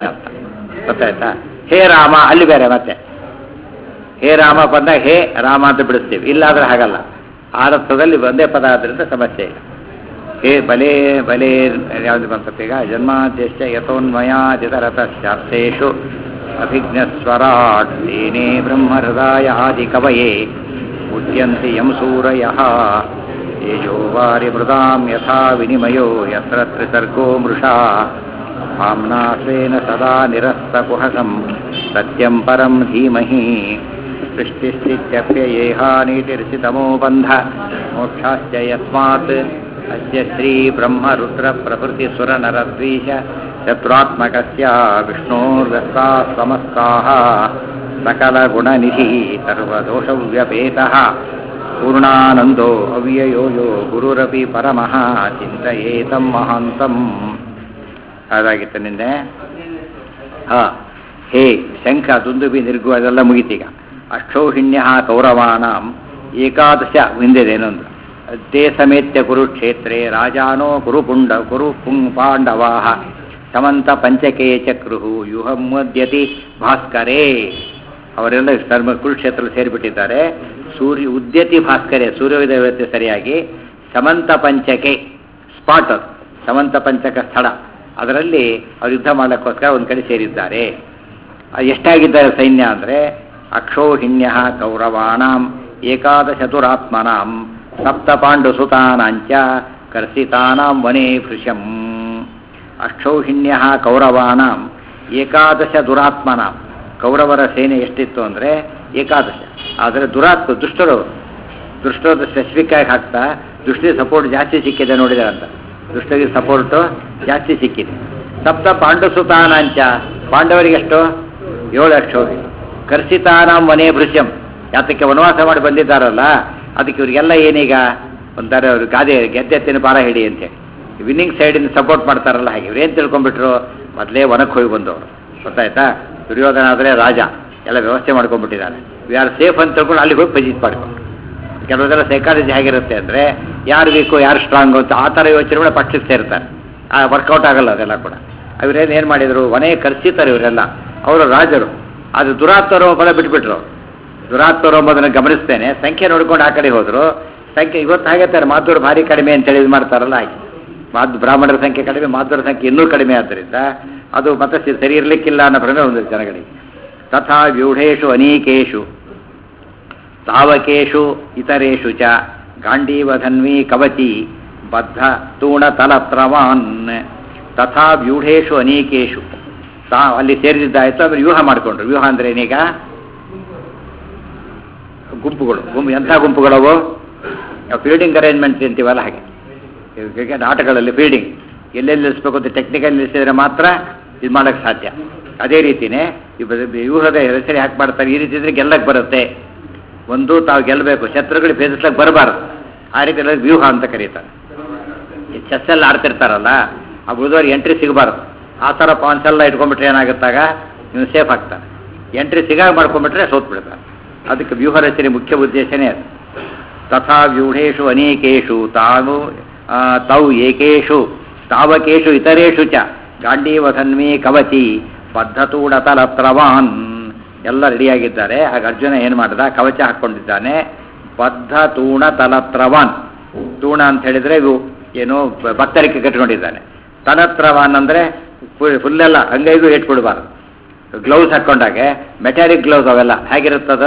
ಅಂತ ಗೊತ್ತಾಯ್ತಾ ಹೇ ರಾಮ ಅಲ್ಲಿ ಬೇರೆ ಮತ್ತೆ ಹೇ ರಾಮ ಬಂದಾಗ ಹೇ ರಾಮ ಅಂತ ಬಿಡಿಸ್ತೀವಿ ಇಲ್ಲಾದ್ರೆ ಹಾಗಲ್ಲ ಆರರ್ಥದಲ್ಲಿ ಒಂದೇ ಪದ ಆದ್ರಿಂದ ಸಮಸ್ಯೆ ಇಲ್ಲ ಹೇ ಬಲೇ ಬಲೇ ಯಾವುದು ಬರ್ತದೆ ಈಗ ಜನ್ಮಾದ್ಯಶ್ಚ ಯಥೋನ್ಮಯಾದಿತರತಶ್ಚಾರ್ಥೇಷು ಅಭಿಜ್ಞಸ್ವರಾಟ್ ತೇನೇ ಬ್ರಹ್ಮಹೃದಾಯ ಆದಿ ಕವಯೇ ಮುದ್ಯಂತಿ ಯಂ ಸೂರಯಃ ತೇಜೋ ವಾರಿ ಮೃದಾಂ ಯಥಾ ವಿನಿಮಯೋ ಯತ್ರ ತ್ರಿಸರ್ಗೋ ಮೃಷಾ ಭಾಮ್ನಾಶ್ವೇನ ಸದಾ ನಿರಸ್ತಕುಹಕಂ ಸತ್ಯಂ ಪರಂ ಧೀಮಹಿ ಸೃಷ್ಟಿಸ್ಥಿತ್ಯಪ್ಯಯೇಹಾನೀತಿರ್ಷಿತಮೋ ಬಂಧ ಮೋಕ್ಷಾಶ್ಚ ಯಸ್ಮಾತ್ ಅಸ್ಯ ಶ್ರೀ ಬ್ರಹ್ಮ ರುದ್ರ ಪ್ರಭೃತಿ ಸುರ ನರದ್ವೀಶ ಚತುರಾತ್ಮಕಸ್ಯ ವಿಷ್ಣೋರ್ವ್ಯಸ್ತಾಃ ಸಮಸ್ತಾಃ ಸಕಲಗುಣನಿಧಿಃ ಸರ್ವದೋಷವ್ಯಪೇತಃ ಪೂರ್ಣಾನಂದೋ ಅವ್ಯಯೋ ಯೋ ಗುರುರಪಿ ಪರಮಃ ಚಿಂತಯೇತಂ ಮಹಾಂತಂ ಹಾಗಾಗಿತ್ತು ನಿನ್ನೆ ಹಾ ಹೇ ಶಂಖ ದುಂದುಬಿ ನಿರ್ಗು ಅದೆಲ್ಲ ಮುಗಿತೀಗ ಅಕ್ಷೌಹಿಣ್ಯ ಕೌರವಾಣಾಂ ಏಕಾದಶ ಹಿಂದಿದೇನೊಂದು ಅದ್ದೇ ಸಮೇತ್ಯ ಕುರುಕ್ಷೇತ್ರೆ ರಾಜಾನೋ ಕುರುಪುಂಡ ಕುರು ಪುಂಗ್ ಪಾಂಡವಾ ಸಮಂತ ಪಂಚಕೇ ಚಕ್ರುಹು ಯುಹಮದ್ಯತಿ ಭಾಸ್ಕರೇ ಅವರೆಲ್ಲ ಧರ್ಮ ಕುರುಕ್ಷೇತ್ರ ಸೇರಿಬಿಟ್ಟಿದ್ದಾರೆ ಸೂರ್ಯ ಉದ್ಯತಿ ಭಾಸ್ಕರೇ ಸೂರ್ಯೋದಯ ವ್ಯವಸ್ಥೆ ಸರಿಯಾಗಿ ಸಮಂತ ಪಂಚಕೆ ಸ್ಪಾಟ್ ಅದು ಸಮಂತ ಪಂಚಕ ಸ್ಥಳ ಅದರಲ್ಲಿ ಅವ್ರು ಯುದ್ಧ ಮಾಡಲಿಕ್ಕೋಸ್ಕರ ಒಂದು ಕಡೆ ಸೇರಿದ್ದಾರೆ ಅದು ಎಷ್ಟಾಗಿದ್ದಾರೆ ಸೈನ್ಯ ಅಂದರೆ ಅಕ್ಷೋಹಿಣ್ಯ ಕೌರವಾಣಾಂ ಏಕಾದಶತುರಾತ್ಮನಾಂ ಸಪ್ತ ಪಾಂಡುಸುತಾನಾಂಚ ಕರ್ಸಿತಾನಾಂ ವನೇ ಭೃಶಂ ಅಕ್ಷೌಹಿಣ್ಯ ಕೌರವಾಣಾಂ ಏಕಾದಶ ದುರಾತ್ಮನಾಂ ಕೌರವರ ಸೇನೆ ಎಷ್ಟಿತ್ತು ಅಂದರೆ ಏಕಾದಶ ಆದರೆ ದುರಾತ್ಮ ದುಷ್ಟರು ದುಷ್ಟರು ಸ್ಪೆಸಿಫಿಕ್ ಆಗಿ ಹಾಕ್ತಾ ದುಷ್ಟಿಗೆ ಸಪೋರ್ಟ್ ಜಾಸ್ತಿ ಸಿಕ್ಕಿದೆ ನೋಡಿದಾರೆ ಅಂತ ದುಷ್ಟರಿಗೆ ಸಪೋರ್ಟು ಜಾಸ್ತಿ ಸಿಕ್ಕಿದೆ ಸಪ್ತ ಪಾಂಡುಸುತಾನಾಂಚ ಪಾಂಡವರಿಗೆ ಎಷ್ಟು ಏಳು ಅಕ್ಷೋಹಿ ಕರ್ಸಿತಾನಾಂ ವನೇ ಭೃಶ್ಯಂ ಯಾತಕ್ಕೆ ವನವಾಸ ಮಾಡಿ ಬಂದಿದ್ದಾರಲ್ಲ ಅದಕ್ಕೆ ಇವರಿಗೆಲ್ಲ ಏನೀಗ ಒಂಥರ ಅವ್ರು ಗಾದೆ ಗೆದ್ದೆತ್ತಿನ ಪಾರ ಹಿಡಿ ಅಂತೇಳಿ ವಿನ್ನಿಂಗ್ ಸೈಡಿಂದ ಸಪೋರ್ಟ್ ಮಾಡ್ತಾರಲ್ಲ ಹಾಗೆ ಇವ್ರೇನು ತಿಳ್ಕೊಂಡ್ಬಿಟ್ರು ಮೊದಲೇ ವನಕ್ಕೆ ಹೋಗಿ ಬಂದವರು ಗೊತ್ತಾಯ್ತಾ ದುರ್ಯೋಧನ ಆದರೆ ರಾಜ ಎಲ್ಲ ವ್ಯವಸ್ಥೆ ಮಾಡ್ಕೊಂಡ್ಬಿಟ್ಟಿದ್ದಾರೆ ವಿ ಆರ್ ಸೇಫ್ ಅಂತ ತಿಳ್ಕೊಂಡು ಅಲ್ಲಿಗೆ ಹೋಗಿ ಪಜಿತ್ ಮಾಡ್ಕೊಂಡು ಕೆಲವರೆಲ್ಲ ಸೈಕಾಲಜಿ ಹೇಗಿರುತ್ತೆ ಅಂದರೆ ಯಾರು ಬೇಕು ಯಾರು ಸ್ಟ್ರಾಂಗು ಅಂತ ಆ ಥರ ಯೋಚನೆ ಕೂಡ ಪಕ್ಷಕ್ಕೆ ಸೇರ್ತಾರೆ ಆ ವರ್ಕೌಟ್ ಆಗಲ್ಲ ಅದೆಲ್ಲ ಕೂಡ ಅವರೇನು ಏನು ಮಾಡಿದರು ಮನೆ ಕರ್ಸಿತಾರೆ ಇವರೆಲ್ಲ ಅವರು ರಾಜರು ಅದು ದುರಾತ್ಮರು ಫಲ ಬಿಟ್ಬಿಟ್ರು ದುರಾತ್ಮರು ಎಂಬುದನ್ನು ಗಮನಿಸ್ತೇನೆ ಸಂಖ್ಯೆ ನೋಡ್ಕೊಂಡು ಆ ಕಡೆ ಹೋದರು ಸಂಖ್ಯೆ ಇವತ್ತು ಹಾಗೇತಾರೆ ಮಾತುರು ಭಾರಿ ಕಡಿಮೆ ಅಂತೇಳಿ ಇದು ಮಾಡ್ತಾರಲ್ಲ ಹಾಗೆ ಮಾತು ಬ್ರಾಹ್ಮಣರ ಸಂಖ್ಯೆ ಕಡಿಮೆ ಮಾತುರ ಸಂಖ್ಯೆ ಇನ್ನೂ ಕಡಿಮೆ ಆದ್ದರಿಂದ ಅದು ಮತ್ತೆ ಸಿ- ಸರಿ ಇರಲಿಕ್ಕಿಲ್ಲ ಅನ್ನೋ ಭ್ರಮೆ ಒಂದು ಜನಗಳಿಗೆ ತಥಾ ವ್ಯೂಢೇಶು ಅನೀಕೇಶು ತಾವಕೇಶು ಇತರೇಷು ಚ ಗಾಂಡೀವಧನ್ವಿ ಕವಚಿ ಬದ್ಧ ತೂಣತಲತ್ರವಾನ್ ತಥಾ ವ್ಯೂಢೇಶು ಅನೀಕೇಶು ತಾ ಅಲ್ಲಿ ಸೇರಿದ್ದಾಯ್ತು ಆಮೇಲೆ ವ್ಯೂಹ ಮಾಡಿಕೊಂಡ್ರು ವ್ಯೂಹ ಅಂದ್ರೆ ಏನೀಗ ಗುಂಪುಗಳು ಗುಂಪು ಎಂಥ ಗುಂಪುಗಳವು ಫೀಲ್ಡಿಂಗ್ ಅರೇಂಜ್ಮೆಂಟ್ ಅಂತೀವಲ್ಲ ಹಾಗೆ ಈಗ ಕ್ರಿಕೆಟ್ ಆಟಗಳಲ್ಲಿ ಫೀಲ್ಡಿಂಗ್ ಎಲ್ಲೆಲ್ಲಿ ನಿಲ್ಲಿಸ್ಬೇಕು ಅಂತ ಟೆಕ್ನಿಕಲ್ ನಿಲ್ಲಿಸಿದ್ರೆ ಮಾತ್ರ ಇದು ಮಾಡೋಕ್ಕೆ ಸಾಧ್ಯ ಅದೇ ರೀತಿಯೇ ಈ ಬ- ವ್ಯೂಹದ ಹೆಸರು ಯಾಕೆ ಮಾಡ್ತಾರೆ ಈ ರೀತಿ ಇದ್ರೆ ಗೆಲ್ಲಕ್ಕೆ ಬರುತ್ತೆ ಒಂದು ತಾವು ಗೆಲ್ಲಬೇಕು ಶತ್ರುಗಳಿಗೆ ಭೇದಿಸ್ಲಕ್ಕೆ ಬರಬಾರ್ದು ಆ ರೀತಿ ಎಲ್ಲ ವ್ಯೂಹ ಅಂತ ಕರೀತಾರೆ ಈ ಚೆಸ್ ಎಲ್ಲ ಆಡ್ತಿರ್ತಾರಲ್ಲ ಆ ಉಳಿದವ್ರಿಗೆ ಎಂಟ್ರಿ ಸಿಗಬಾರ್ದು ಆ ಥರ ಪಾನ್ಸ್ ಎಲ್ಲ ಇಟ್ಕೊಂಡ್ಬಿಟ್ರೆ ಏನಾಗುತ್ತಾಗ ನೀವು ಸೇಫ್ ಆಗ್ತಾರೆ ಎಂಟ್ರಿ ಸಿಗಾಗ ಮಾಡ್ಕೊಂಡ್ಬಿಟ್ರೆ ಸೋತ್ಬಿಡ್ತಾರೆ ಅದಕ್ಕೆ ವ್ಯೂಹ ರಚನೆ ಮುಖ್ಯ ಉದ್ದೇಶನೇ ಅದು ತಥಾ ವ್ಯೂಢೇಶು ಅನೇಕೇಶು ತಾವು ಆ, ತೌ ಏಕೇಶು ತಾವಕೇಶು ಇತರೇಷು ಚ ಗಾಂಡೀವಧನ್ವಿ ಕವಚಿ ಬದ್ಧತೂಡತಲತ್ರವಾನ್ ಎಲ್ಲ ರೆಡಿಯಾಗಿದ್ದಾರೆ ಆಗ ಅರ್ಜುನ ಏನು ಮಾಡಿದ ಕವಚ ಹಾಕ್ಕೊಂಡಿದ್ದಾನೆ ಬದ್ಧ ತೂಣ ತಲತ್ರವಾನ್ ತೂಣ ಅಂತ ಹೇಳಿದ್ರೆ ಇವು ಏನು ಬ- ಭಕ್ತರಿಗೆ ಕಟ್ಕೊಂಡಿದ್ದಾನೆ ತಲತ್ರವಾನ್ ಅಂದರೆ ಫುಲ್ಲೆಲ್ಲ ಅಂಗೈಗೂ ಇಟ್ಕೊಡ್ಬಾರ್ದು ಗ್ಲೌಸ್ ಹಾಕ್ಕೊಂಡಾಗೆ ಮೆಟಾಲಿಕ್ ಗ್ಲೌಸ್ ಅವೆಲ್ಲ ಹೇಗಿರುತ್ತದ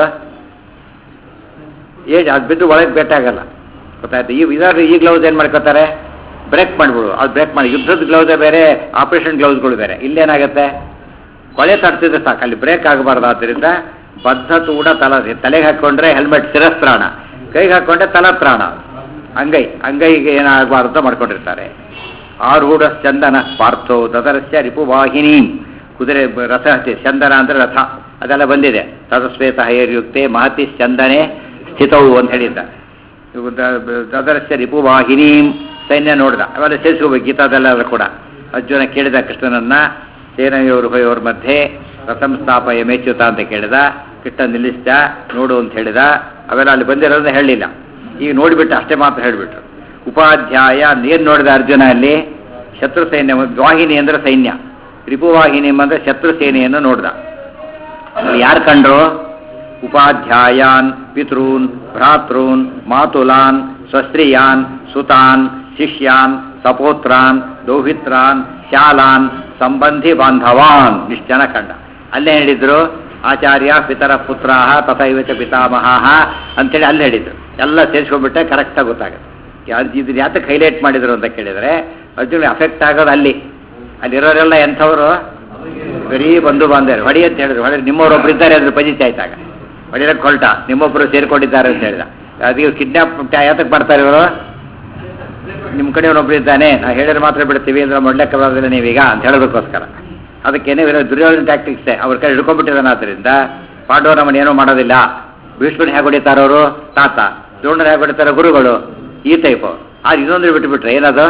ಏಜ್ ಅದು ಬಿದ್ದು ಒಳಗೆ ಬೆಟ್ಟಾಗಲ್ಲ ಗೊತ್ತಾಯ್ತು ಈ ಇದಾದ್ರೆ ಈ ಗ್ಲೌಸ್ ಏನು ಮಾಡ್ಕೋತಾರೆ ಬ್ರೇಕ್ ಮಾಡಿಬಿಡು ಅದು ಬ್ರೇಕ್ ಮಾಡಿ ಯುದ್ಧದ ಗ್ಲೌಸೇ ಬೇರೆ ಆಪರೇಷನ್ ಗ್ಲೌಸ್ಗಳು ಬೇರೆ ಇಲ್ಲೇನಾಗುತ್ತೆ ಕೊಳೆ ತಡ್ತಿದ್ರೆ ಸಾಕು ಅಲ್ಲಿ ಬ್ರೇಕ್ ಆಗಬಾರ್ದು ಆದ್ದರಿಂದ ಬದ್ಧ ತೂಡ ತಲ ತಲೆಗೆ ಹಾಕ್ಕೊಂಡ್ರೆ ಹೆಲ್ಮೆಟ್ ಶಿರಸ್ತ್ರಾಣ ಕೈಗೆ ಹಾಕ್ಕೊಂಡ್ರೆ ತಲತ್ರಾಣ ಅಂಗೈ ಅಂಗೈಗೆ ಏನಾಗಬಾರ್ದು ಅಂತ ಮಾಡ್ಕೊಂಡಿರ್ತಾರೆ ಆರೂಢ ಚಂದನ ಪಾರ್ಥೋ ತದರಸ್ಯ ರಿಪುವಾಹಿನಿ ಕುದುರೆ ಬ- ರಥ ಹತ್ತಿ ಚಂದನ ಅಂದರೆ ರಥ ಅದೆಲ್ಲ ಬಂದಿದೆ ತದಸ್ವೇತ ಹೈರ್ಯುಕ್ತೆ ಮಹತಿ ಚಂದನೆ ಸ್ಥಿತವು ಅಂತ ಹೇಳಿದ್ದ ಇವು ದ- ಬ- ತದರಸ್ಯ ರಿಪುವಾಹಿನಿ ಸೈನ್ಯ ನೋಡಿದ ಅವೆಲ್ಲ ಸೇರಿಸ್ಕೋಬೇಕು ಗೀತಾದೆಲ್ಲ ಕೂಡ ಅರ್ಜುನ ಕೇಳಿದ ಕೃಷ್ಣನನ್ನ ಸೇನೆಯವರು ಹೋಯೋರ ಮಧ್ಯೆ ರಥಂ ಸ್ಥಾಪಯ ಮೇಚ್ಯುತ ಅಂತ ಕೇಳಿದ ಕೃಷ್ಣ ನಿಲ್ಲಿಸ್ದ ನೋಡು ಅಂತ ಹೇಳಿದ ಅವೆಲ್ಲ ಅಲ್ಲಿ ಬಂದಿರೋದನ್ನ ಹೇಳಲಿಲ್ಲ ಈಗ ನೋಡಿಬಿಟ್ಟು ಅಷ್ಟೇ ಮಾತ್ರ ಹೇಳಿಬಿಟ್ರು ಉಪಾಧ್ಯಾಯ ಏನು ನೋಡಿದ ಅರ್ಜುನ ಅಲ್ಲಿ ಶತ್ರು ಸೈನ್ಯ ಒಂದು ವಾಹಿನಿ ಅಂದ್ರೆ ಸೈನ್ಯ ರಿಪುವಾಹಿನಿ ಅಂದರೆ ಶತ್ರು ಸೇನೆಯನ್ನು ನೋಡ್ದ ಅಲ್ಲಿ ಯಾರು ಕಂಡ್ರು ಉಪಾಧ್ಯಾಯಾನ್ ಪಿತೃನ್ ಭ್ರಾತೃನ್ ಮಾತುಲಾನ್ ಸ್ವಸ್ತ್ರೀಯಾನ್ ಸುತಾನ್ ಶಿಷ್ಯಾನ್ ಸಪೋತ್ರಾನ್ ದೌಹಿತ್ರಾನ್ ಶಾಲಾನ್ ಸಂಬಂಧಿ ಬಾಂಧವಾನ್ ಇಷ್ಟು ಜನ ಕಂಡ ಅಲ್ಲೇ ಹೇಳಿದ್ರು ಆಚಾರ್ಯ ಪಿತರ ಪುತ್ರ ತಥೈವ ಚ ಪಿತಾಮಹ ಅಂತೇಳಿ ಅಲ್ಲಿ ಹೇಳಿದ್ರು ಎಲ್ಲ ಸೇರಿಸ್ಕೊಂಡ್ಬಿಟ್ಟೆ ಕರೆಕ್ಟಾಗಿ ಗೊತ್ತಾಗುತ್ತೆ ಯಾ- ಇದು ಯಾತಕ್ಕೆ ಹೈಲೈಟ್ ಮಾಡಿದ್ರು ಅಂತ ಕೇಳಿದರೆ ಅರ್ಜುನ್ ಅಫೆಕ್ಟ್ ಆಗೋದು ಅಲ್ಲಿ ಅಲ್ಲಿರೋರೆಲ್ಲ ಎಂಥವರು ಬರೀ ಬಂಧು ಬಾಂಧವರು ಹೊಡಿ ಅಂತ ಹೇಳಿದ್ರು ಹೊಡಿ ನಿಮ್ಮವರೊಬ್ರು ಇದ್ದಾರೆ ಅದ್ರ ಪಜಿತಿ ಆಯ್ತಾಗ ಹೊಡಿರಕ್ಕೆ ಹೊಲ್ಟ ನಿಮ್ಮೊಬ್ಬರು ಸೇರ್ಕೊಂಡಿದ್ದಾರೆ ಅಂತ ಹೇಳಿದ ಅದಕ್ಕೆ ಕಿಡ್ನಾಪ್ ಯಾತಕ್ಕೆ ಮಾಡ್ತಾರೆ ಇವರು ನಿಮ್ಮ ಕಡೆ ಒಬ್ಬರು ಇದ್ದಾನೆ ನಾ ಹೇಳಿದ್ರೆ ಮಾತ್ರ ಬಿಡ್ತೀವಿ ಅಂದ್ರೆ ಮೊಡ್ಲೆಕ್ಕ ಬರೋದಿಲ್ಲ ನೀವೀಗ ಅಂತ ಹೇಳೋದಕ್ಕೋಸ್ಕರ ಅದಕ್ಕೇನೆ ಇವರು ದುರ್ಯೋಧನ ಟ್ಯಾಕ್ಟಿಕ್ಸೇ ಅವ್ರ ಕೈ ಹಿಡ್ಕೊಂಡ್ಬಿಟ್ಟಿದ್ದಾನೆ ಆದ್ದರಿಂದ ಪಾಂಡವ ನಮ್ಮನ್ನು ಏನೂ ಮಾಡೋದಿಲ್ಲ ಭೀಷ್ಮನ್ ಹೇಗೆ ಹೊಡಿತಾರ ಅವರು ತಾತ ದ್ರೋಣರು ಹೇಗೆ ಹೊಡಿತಾರೆ ಗುರುಗಳು ಈ ಟೈಪ್ ಅದು ಇನ್ನೊಂದು ಬಿಟ್ಟುಬಿಟ್ರೆ ಏನದು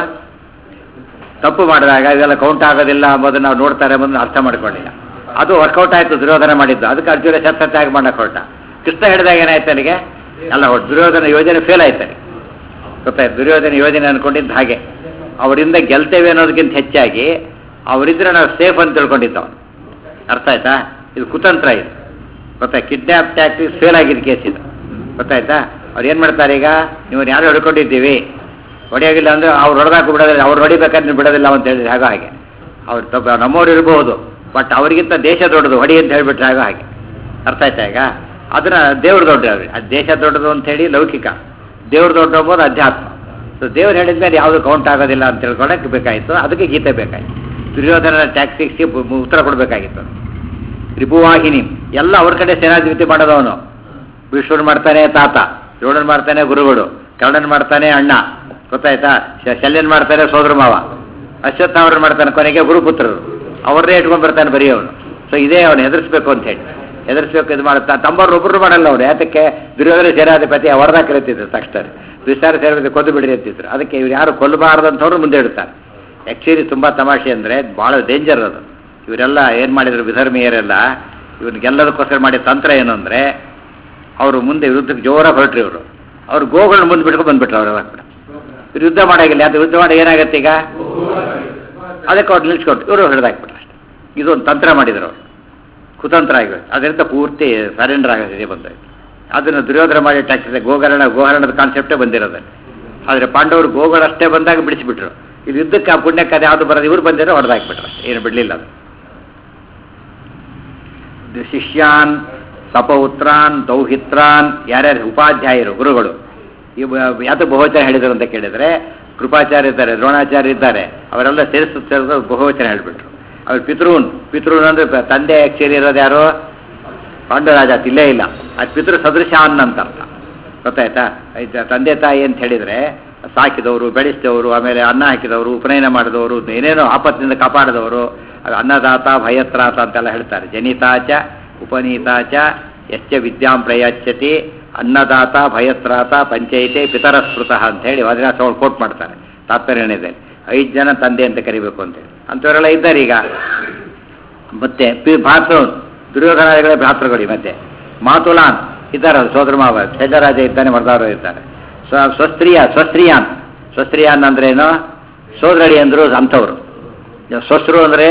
ತಪ್ಪು ಮಾಡಿದಾಗ ಇದೆಲ್ಲ ಕೌಂಟ್ ಆಗೋದಿಲ್ಲ ಅಂಬೋದನ್ನ ನಾವು ನೋಡ್ತಾರೆ ಎಂಬುದನ್ನು ಅರ್ಥ ಮಾಡ್ಕೊಂಡಿಲ್ಲ ಅದು ವರ್ಕೌಟ್ ಆಯ್ತು ದುರ್ಯೋಧನ ಮಾಡಿದ್ದು ಅದಕ್ಕೆ ಅರ್ಜುನ ಶಸ್ತ್ರತ್ಯಾಗ ಮಾಡಕ್ಕೆ ಹೊರಟ ಕೃಷ್ಣ ಹೇಳಿದಾಗ ಏನಾಯ್ತು ಅಲ್ಲಿಗೆ ಎಲ್ಲ ಹೊರಟು ದುರ್ಯೋಧನ ಯೋಜನೆ ಫೇಲ್ ಆಯ್ತಾನೆ ಗೊತ್ತಾಯ್ತು ದುರ್ಯೋಧನ ಯೋಜನೆ ಅನ್ಕೊಂಡಿದ್ದು ಹಾಗೆ ಅವರಿಂದ ಗೆಲ್ತೇವೆ ಅನ್ನೋದಕ್ಕಿಂತ ಹೆಚ್ಚಾಗಿ ಅವರಿದ್ರೆ ನಾವು ಸೇಫ್ ಅಂತ ತಿಳ್ಕೊಂಡಿದ್ದ ಅವನು ಅರ್ಥ ಆಯ್ತಾ ಇದು ಕುತಂತ್ರ ಇದು ಗೊತ್ತಾಯ್ತು ಕಿಡ್ನಾಪ್ ಟ್ಯಾಕ್ಟಿಕ್ಸ್ ಫೇಲ್ ಆಗಿದ್ದು ಕೇಸ್ ಇದು ಗೊತ್ತಾಯ್ತಾ ಅವ್ರು ಏನು ಮಾಡ್ತಾರೆ ಈಗ ನೀವು ಯಾರು ಹಿಡ್ಕೊಂಡಿದ್ದೀವಿ ಹೊಡೆಯೋಗಿಲ್ಲ ಅಂದ್ರೆ ಅವ್ರು ಹೊಡೆದಾಕು ಬಿಡೋದಿಲ್ಲ ಅವ್ರು ಹೊಡಿಬೇಕಾದ್ರೆ ನೀವು ಬಿಡೋದಿಲ್ಲ ಅಂತ ಹೇಳಿದ್ರೆ ಹಾಗೋ ಹಾಗೆ ಅವ್ರು ತಪ್ಪ ನಮ್ಮವ್ರು ಇರ್ಬೋದು ಬಟ್ ಅವರಿಗಿಂತ ದೇಶ ದೊಡ್ಡದು ಹೊಡಿ ಅಂತ ಹೇಳಿಬಿಟ್ರೆ ಹಾಗೋ ಹಾಗೆ ಅರ್ಥ ಆಯ್ತಾ ಈಗ ಅದನ್ನ ದೇವ್ರು ದೊಡ್ಡ ಅವ್ರಿಗೆ ಅದು ದೇಶ ದೊಡ್ಡದು ಅಂತ ಹೇಳಿ ಲೌಕಿಕ ದೇವ್ರು ದೊಡ್ಡ ಅಂಬೋದು ಅಧ್ಯಾತ್ಮ ಸೊ ದೇವ್ರು ಹೇಳಿದ್ಮೇಲೆ ಯಾವುದು ಕೌಂಟ್ ಆಗೋದಿಲ್ಲ ಅಂತ ತಿಳ್ಕೊಳಕ್ಕೆ ಬೇಕಾಯಿತು ಅದಕ್ಕೆ ಗೀತೆ ಬೇಕಾಯಿತು ದುರ್ಯೋಧನ ಟ್ಯಾಕ್ಸಿಕ್ಸ್ಗೆ ಉತ್ತರ ಕೊಡಬೇಕಾಗಿತ್ತು ರಿಪುವಾಹಿನಿ ಎಲ್ಲ ಅವ್ರ ಕಡೆ ಸೇನಾಧಿಪತಿ ಮಾಡೋದವನು ಭೀಷ್ಮನ್ ಮಾಡ್ತಾನೆ ತಾತ ದ್ರೋಣನ್ ಮಾಡ್ತಾನೆ ಗುರುಗಳು ಕರ್ಣನ್ ಮಾಡ್ತಾನೆ ಅಣ್ಣ ಗೊತ್ತಾಯ್ತಾ ಶ- ಶಲ್ಯನ್ ಮಾಡ್ತಾನೆ ಸೋದರ ಮಾವ ಅಶ್ವತ್ಥಾವ್ರನ್ ಮಾಡ್ತಾನೆ ಕೊನೆಗೆ ಗುರುಪುತ್ರರು ಅವ್ರನ್ನೇ ಇಟ್ಕೊಂಡ್ ಬರ್ತಾನೆ ಬರೀ ಅವನು ಸೊ ಇದೇ ಅವನು ಹೆದರ್ಸ್ಬೇಕು ಅಂತ ಹೇಳಿ ಹೆದರ್ಸ್ಬೇಕು ಇದು ಮಾಡುತ್ತಾ ತಮ್ಮವ್ರು ಒಬ್ಬರು ಮಾಡಲ್ಲ ಅವನು ಯಾತಕ್ಕೆ ದುರ್ಯೋಧನ ಸೇನಾಧಿಪತಿ ಅವರದಾಗ ಕರೀತಿದ್ರು ತಕ್ಷಣ ವಿಸ್ತಾರ ಸೇನಾಧಿಪತಿ ಕೊಂದು ಬಿಡ್ರಿ ಅಂತಿದ್ರು ಅದಕ್ಕೆ ಇವ್ರು ಯಾರು ಕೊಲ್ಲಬಾರದಂಥವ್ರು ಮುಂದೆ ಇಡ್ತಾರೆ ಆ್ಯಕ್ಚುಲಿ ತುಂಬ ತಮಾಷೆ ಅಂದರೆ ಭಾಳ ಡೇಂಜರ್ ಅದು ಇವರೆಲ್ಲ ಏನು ಮಾಡಿದ್ರು ವಿಧರ್ಮೀಯರೆಲ್ಲ ಇವ್ರಿಗೆಲ್ಲದಕ್ಕೋಸ್ಕರ ಮಾಡಿದ ತಂತ್ರ ಏನು ಅಂದರೆ ಅವರು ಮುಂದೆ ವಿರುದ್ಧಕ್ಕೆ ಜೋರಾಗಿ ಹೊರಟ್ರಿ ಇವರು ಅವ್ರು ಗೋಗಳನ್ನ ಮುಂದೆ ಬಿಟ್ಕೊಂಡು ಬಂದ್ಬಿಟ್ರು ಅವರೆಲ್ಲ ಕೂಡ ಇವ್ರು ಯುದ್ಧ ಮಾಡಾಗಿಲ್ಲ ಅದು ಯುದ್ಧ ಮಾಡಿ ಏನಾಗತ್ತೆ ಈಗ ಅದಕ್ಕೆ ಅವ್ರು ನಿಲ್ಸ್ಕೊಟ್ಟು ಇವರು ಹಿಡಿದಾಕ್ಬಿಟ್ರು ಅಷ್ಟೇ ಇದೊಂದು ತಂತ್ರ ಮಾಡಿದ್ರು ಅವರು ಕುತಂತ್ರ ಆಗಿತ್ತು ಅದರಿಂದ ಪೂರ್ತಿ ಸರೆಂಡರ್ ಆಗೋದಿದೆ ಬಂದೋಯ್ತು ಅದನ್ನು ದುರ್ಯೋಧನ ಮಾಡಿ ಟ್ಯಾಕ್ಸಿದೆ ಗೋಹರಣ ಗೋಹರಣದ ಕಾನ್ಸೆಪ್ಟೇ ಬಂದಿರೋದು ಆದರೆ ಪಾಂಡವರು ಗೋಗಳಷ್ಟೇ ಬಂದಾಗ ಬಿಡಿಸಿಬಿಟ್ರು ಇದು ಯುದ್ಧಕ್ಕೆ ಆ ಪುಣ್ಯಕ್ಕೆ ಅದು ಯಾವುದು ಬರೋದು ಇವ್ರು ಬಂದಿರೋ ಹೊಡೆದಾಕ್ಬಿಟ್ರು ಅಷ್ಟೇ ಏನು ಬಿಡಲಿಲ್ಲ ಅದು ದ- ಶಿಷ್ಯಾನ್ ಸಪೌತ್ರಾನ್ ದೌಹಿತ್ರಾನ್ ಯಾರ್ಯಾರು ಉಪಾಧ್ಯಾಯರು ಗುರುಗಳು ಇವ ಯಾತ ಬಹುವಚನ ಹೇಳಿದರು ಅಂತ ಕೇಳಿದರೆ ಕೃಪಾಚಾರ್ಯ ಇದ್ದಾರೆ ದ್ರೋಣಾಚಾರ್ಯ ಇದ್ದಾರೆ ಅವರೆಲ್ಲ ಸೇರಿಸ ಸೇರಿದ ಬಹುವಚನ ಹೇಳಿಬಿಟ್ರು ಅವ್ರ ಪಿತೃನ್ ಪಿತೃನ್ ಅಂದ್ರೆ ಪ- ತಂದೆ ಆಕ್ಚುಲಿ ಇರೋದು ಯಾರು ಪಾಂಡವರಾಜ ಅಂತ ಇಲ್ಲೇ ಇಲ್ಲ ಅದು ಪಿತೃ ಸದೃಶ ಅನ್ನ ಅಂತ ಅರ್ಥ ಗೊತ್ತಾಯ್ತಾ ಆಯ್ತಾ ತಂದೆ ತಾಯಿ ಅಂತ ಹೇಳಿದರೆ ಸಾಕಿದವರು ಬೆಳೆಸಿದವರು ಆಮೇಲೆ ಅನ್ನ ಹಾಕಿದವರು ಉಪನಯನ ಮಾಡಿದವರು ಏನೇನೋ ಆಪತ್ತಿನಿಂದ ಕಾಪಾಡಿದವರು ಅದು ಅನ್ನದಾತ ಭಯತ್ರಾತ ಅಂತೆಲ್ಲ ಹೇಳ್ತಾರೆ ಜನಿತಾಚ ಉಪನೀತಾಚ ಎಚ್ಚ ವಿದ್ಯಾಂ ಪ್ರಯಚ್ಯತಿ ಅನ್ನದಾತ ಭಯತ್ರಾತ ಪಂಚಾಯಿತಿ ಪಿತರ ಸ್ಮೃತಃ ಅಂತ ಹೇಳಿ ವಜ್ರಾಸ ಅವ್ರು ಕೋಟ್ ಮಾಡ್ತಾರೆ ತಾತ್ಪರ್ಯದಲ್ಲಿ ಐದು ಜನ ತಂದೆ ಅಂತ ಕರಿಬೇಕು ಅಂತೇಳಿ ಅಂಥವರೆಲ್ಲ ಇದ್ದಾರೆ ಈಗ ಮತ್ತೆ ಪಿ ಭಾತೃ ದುರ್ಯೋಧನಾದಿಗಳೇ ಭ್ರಾತೃಗಳು ಮತ್ತೆ ಮಾತುಲಾನ್ ಇದ್ದಾರೆ ಸೋದರ ಮಾವ ಶೈಲರಾಜ ಇದ್ದಾನೆ ಮರ್ದಾರು ಇದ್ದಾರೆ ಸ್ವ ಸ್ವಸ್ತ್ರೀಯ ಸ್ವಸ್ತ್ರೀಯಾನ್ ಸ್ವಸ್ತ್ರೀಯಾನ್ ಅಂದ್ರೆ ಏನು ಸೋದರಳಿ ಅಂದ್ರು ಅಂಥವ್ರು ಸ್ವಸ್ರು ಅಂದ್ರೆ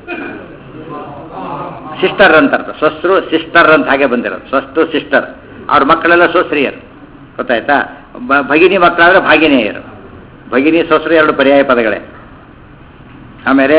ಸಿಸ್ಟರ್ ಅಂತ ಅರ್ಥ ಸ್ವಸ್ರು ಸಿಸ್ಟರ್ ಅಂತ ಹಾಗೆ ಬಂದಿರೋದು ಸ್ವಸ್ತು ಸಿಸ್ಟರ್ ಅವ್ರ ಮಕ್ಕಳೆಲ್ಲ ಸ್ವಸ್ತ್ರೀಯರು ಗೊತ್ತಾಯ್ತಾ ಬ- ಭಗಿನಿ ಮಕ್ಕಳಾದ್ರೆ ಭಾಗಿನೇಯರು ಭಗಿನಿ ಸ್ವಸ್ರು ಎರಡು ಪರ್ಯಾಯ ಪದಗಳೇ ಆಮೇಲೆ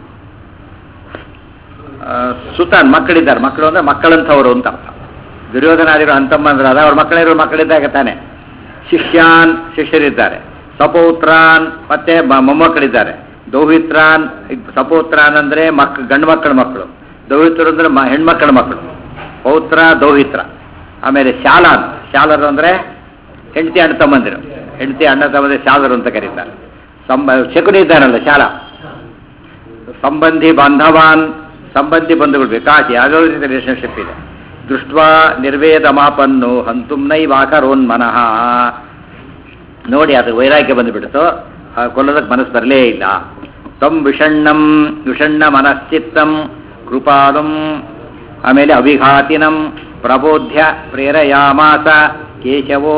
ಆ, ಸುತಾನ್ ಮಕ್ಕಳಿದ್ದಾರೆ ಮಕ್ಕಳು ಅಂದ್ರೆ ಮಕ್ಕಳಂಥವರು ಅಂತ ಅರ್ಥ ದುರ್ಯೋಧನಾದಿಗಳು ಅಂತಮ್ಮಂದ್ರಾದ ಅವ್ರ ಮಕ್ಕಳಿರೋ ಮಕ್ಕಳಿದ್ದಾಗ ತಾನೆ ಶಿಷ್ಯಾನ್ ಶಿಷ್ಯರಿದ್ದಾರೆ ಸಪೌತ್ರಾನ್ ಮತ್ತೆ ಮ- ಮೊಮ್ಮಕ್ಕಳಿದ್ದಾರೆ ದೌಹಿತ್ರಾನ್ ಇದ್ ಸಪೌತ್ರಾನ್ ಅಂದ್ರೆ ಮಕ್ ಗಂಡು ಮಕ್ಕಳ ಮಕ್ಕಳು ದೌಹಿತ್ರು ಅಂದ್ರೆ ಮ- ಹೆಣ್ಮಕ್ಕಳ ಮಕ್ಕಳು ಪೌತ್ರ ದೌಹಿತ್ರ ಆಮೇಲೆ ಶಾಲಾನ್ ಶಾಲರು ಅಂದ್ರೆ ಹೆಂಡತಿ ಅಣ್ಣ ತಮ್ಮಂದಿರು ಹೆಂಡತಿ ಅಣ್ಣ ತಮ್ಮಂದಿರು ಶಾಲರು ಅಂತ ಕರೀತಾರೆ ಸಂಬ ಶಕುನಿ ಇದ್ದಾನಲ್ಲ ಶಾಲಾ ಸಂಬಂಧಿ ಬಾಂಧವಾನ್ ಸಂಬಂಧಿ ಬಂಧುಗಳು ಬೇಕಾಶಿ ಯಾವುದೋ ರೀತಿ ರಿಲೇಷನ್ಶಿಪ್ ಇದೆ ದೃಷ್ಟ್ವಾ ನಿರ್ವೇದ ಮಾಪನ್ನು ಹಂತುಂ ನೈವಾಕರೋನ್ ಮನಃ ನೋಡಿ ಅದು ವೈರಾಗ್ಯ ಬಂದುಬಿಡ್ತು ಆ ಕೊಲ್ಲೋದಕ್ಕೆ ಮನಸ್ಸು ಬರಲೇ ಇಲ್ಲ ತಂ ವಿಷಣ್ಣಂ ವಿಷಣ್ಣ ಮನಶ್ಚಿತ್ತಂ ಕೃಪಾಲಂ ಆಮೇಲೆ ಅವಿಘಾತಿನಂ ಪ್ರಬೋಧ್ಯ ಪ್ರೇರಯಾಮಾಸ ಕೇಶವೋ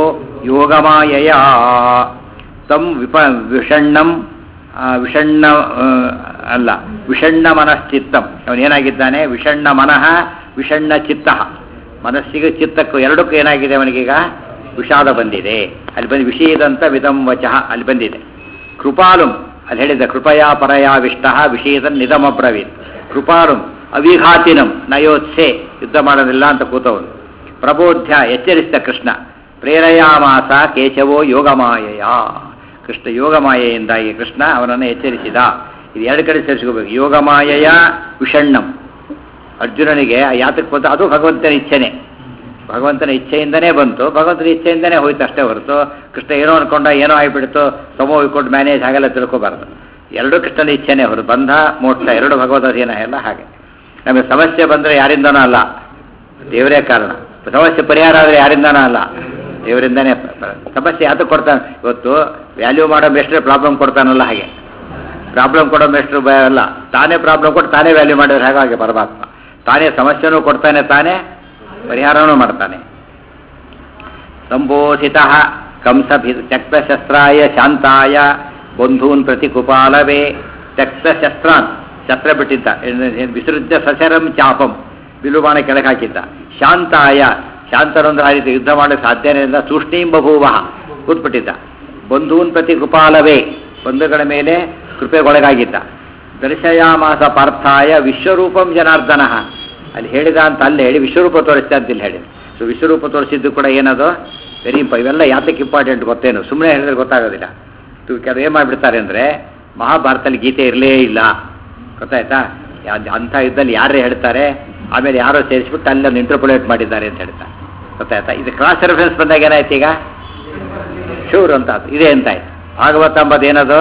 ಯೋಗಮಾಯಯ ತಂ ವಿಪ ವಿಷಣ್ಣಂ ಆ, ವಿಷಣ್ಣ ಆ, ಅಲ್ಲ ವಿಷಣ್ಣ ಮನಶ್ಚಿತ್ತಂ ಅವನೇನಾಗಿದ್ದಾನೆ ವಿಷಣ್ಣ ಮನಃ ವಿಷಣ್ಣ ಚಿತ್ತ ಮನಸ್ಸಿಗೆ ಚಿತ್ತಕ್ಕೂ ಎರಡಕ್ಕೂ ಏನಾಗಿದೆ ಅವನಿಗೀಗ ವಿಷಾದ ಬಂದಿದೆ ಅಲ್ಲಿ ಬಂದು ವಿಷೀದಂತ ವಿಧಂ ವಚಃ ಅಲ್ಲಿ ಬಂದಿದೆ ಕೃಪಾಲುಂ ಅಲ್ಲಿ ಹೇಳಿದ ಕೃಪಯಾ ಪರಯಾ ವಿಷ್ಟ ವಿಷೀದನ್ ನಿಧಮಬ್ರವೀತ್ ಕೃಪಾಲುಂ ಅವಿಘಾತಿನಂ ನಯೋತ್ಸೆ ಯುದ್ಧ ಮಾಡೋದಿಲ್ಲ ಅಂತ ಕೂತವನು ಪ್ರಬೋಧ್ಯ ಎಚ್ಚರಿಸಿದ ಕೃಷ್ಣ ಪ್ರೇರಯಾಮಾಸ ಕೇಶವೋ ಯೋಗಮಾಯೆಯ ಕೃಷ್ಣ ಯೋಗಮಾಯೆಯಿಂದಾಗಿ ಕೃಷ್ಣ ಅವನನ್ನು ಎಚ್ಚರಿಸಿದ ಇದು ಎರಡು ಕಡೆ ಸೇರಿಸ್ಕೋಬೇಕು ಯೋಗಮಾಯೆಯ ವಿಷಣ್ಣಂ ಅರ್ಜುನನಿಗೆ ಆ ಯಾತಕ್ಕೆ ಬಂತು ಅದು ಭಗವಂತನ ಇಚ್ಛೆನೆ ಭಗವಂತನ ಇಚ್ಛೆಯಿಂದನೇ ಬಂತು ಭಗವಂತನ ಇಚ್ಛೆಯಿಂದನೇ ಹೋಯ್ತು ಅಷ್ಟೇ ಹೊರತು ಕೃಷ್ಣ ಏನೋ ಅನ್ಕೊಂಡ ಏನೋ ಆಗಿಬಿಡ್ತು ಸಮೋ ಇಟ್ಕೊಂಡು ಮ್ಯಾನೇಜ್ ಹಾಗೆಲ್ಲ ತಿಳ್ಕೊಬಾರ್ದು ಎರಡು ಕೃಷ್ಣನ ಇಚ್ಛೆನೇ ಹೊರತು ಬಂಧ ಮೋಕ್ಷ ಎರಡು ಭಗವತ ಅಧೀನ ಎಲ್ಲ ಹಾಗೆ ನಮಗೆ ಸಮಸ್ಯೆ ಬಂದರೆ ಯಾರಿಂದನೂ ಅಲ್ಲ ದೇವರೇ ಕಾರಣ ಸಮಸ್ಯೆ ಪರಿಹಾರ ಆದರೆ ಯಾರಿಂದನೂ ಅಲ್ಲ ದೇವರಿಂದನೇ ಪ- ಪ- ಸಮಸ್ಯೆ ಯಾತಕ್ಕೆ ಕೊಡ್ತಾನೆ ಇವತ್ತು ವ್ಯಾಲ್ಯೂ ಮಾಡೋ ಮೇಸ್ಟ್ರೆ ಪ್ರಾಬ್ಲಮ್ ಕೊಡ್ತಾನಲ್ಲ ಹಾಗೆ ಪ್ರಾಬ್ಲಮ್ ಕೊಡೋ ಮೇಸ್ಟ್ರು ಭಯ ಅಲ್ಲ ತಾನೇ ಪ್ರಾಬ್ಲಮ್ ಕೊಟ್ಟು ತಾನೇ ವ್ಯಾಲ್ಯೂ ಮಾಡಿದ್ರೆ ಹಾಗೆ ಪರಮಾತ್ಮ ತಾನೇ ಸಮಸ್ಯೆನೂ ಕೊಡ್ತಾನೆ ತಾನೇ ಪರಿಹಾರನೂ ಮಾಡ್ತಾನೆ ಸಂಬೋಧಿತ ಕಂಸಭಿ ತ್ಯಕ್ತಶಸ್ತ್ರಾಯ ಶಾಂತಾಯ ಬಂಧೂನ್ ಪ್ರತಿ ಕುಪಾಲವೇ ತ್ಯಕ್ತಶಸ್ತ್ರಾನ್ ಶಸ್ತ್ರ ಬಿಟ್ಟಿದ್ದ ವಿಸೃಜ್ಯ ಸಶರಂ ಚಾಪಂ ಬಿಲುಬಾಣ ಕೆಳಗೆ ಹಾಕಿದ್ದ ಶಾಂತಾಯ ಶಾಂತರೊಂದು ಆ ರೀತಿ ಯುದ್ಧ ಮಾಡಕ್ಕೆ ಸಾಧ್ಯನೇ ಇಲ್ಲ ತೂಷ್ಣೀಂ ಬಭೂವ ಕೂತ್ಬಿಟ್ಟಿದ್ದ ಬಂಧೂನ್ ಪ್ರತಿ ಕುಪಾಲವೇ ಬಂಧುಗಳ ಮೇಲೆ ಕೃಪೆಗೊಳಗಾಗಿದ್ದ ದರ್ಶಯಾಮಾಸ ಪಾರ್ಥಾಯ ವಿಶ್ವರೂಪಂ ಜನಾರ್ದನ ಅಲ್ಲಿ ಹೇಳಿದ ಅಂತ ಅಲ್ಲಿ ಹೇಳಿ ವಿಶ್ವರೂಪ ತೋರಿಸ್ತಾ ಅಂತ ಇಲ್ಲಿ ಹೇಳಿ ಸೊ ವಿಶ್ವರೂಪ ತೋರಿಸಿದ್ದು ಕೂಡ ಏನದು ವೆರಿ ಇಂಪ ಇವೆಲ್ಲ ಯಾತಕ್ಕೆ ಇಂಪಾರ್ಟೆಂಟ್ ಗೊತ್ತೇನು ಸುಮ್ಮನೆ ಹೇಳಿದ್ರೆ ಗೊತ್ತಾಗೋದಿಲ್ಲ ಕೆಲವು ಏನು ಮಾಡಿಬಿಡ್ತಾರೆ ಅಂದರೆ ಮಹಾಭಾರತದಲ್ಲಿ ಗೀತೆ ಇರಲೇ ಇಲ್ಲ ಗೊತ್ತಾಯ್ತಾ ಯಾ- ಅಂಥ ಯುದ್ಧದಲ್ಲಿ ಯಾರೇ ಹೇಳ್ತಾರೆ ಆಮೇಲೆ ಯಾರೋ ಸೇರಿಸ್ಬಿಟ್ಟು ಅಲ್ಲೊಂದು ಇಂಟರ್ಪೊಲೇಟ್ ಮಾಡಿದ್ದಾರೆ ಅಂತ ಹೇಳ್ತಾರೆ ಗೊತ್ತಾಯ್ತಾ ಇದು ಕ್ರಾಸ್ ರೆಫರೆನ್ಸ್ ಬಂದಾಗ ಏನಾಯ್ತು ಈಗ ಶೂರ್ ಅಂತ ಆಯ್ತು. ಇದೇ ಅಂತ ಆಯ್ತು ಭಾಗವತ ಅಂಬದು ಏನದು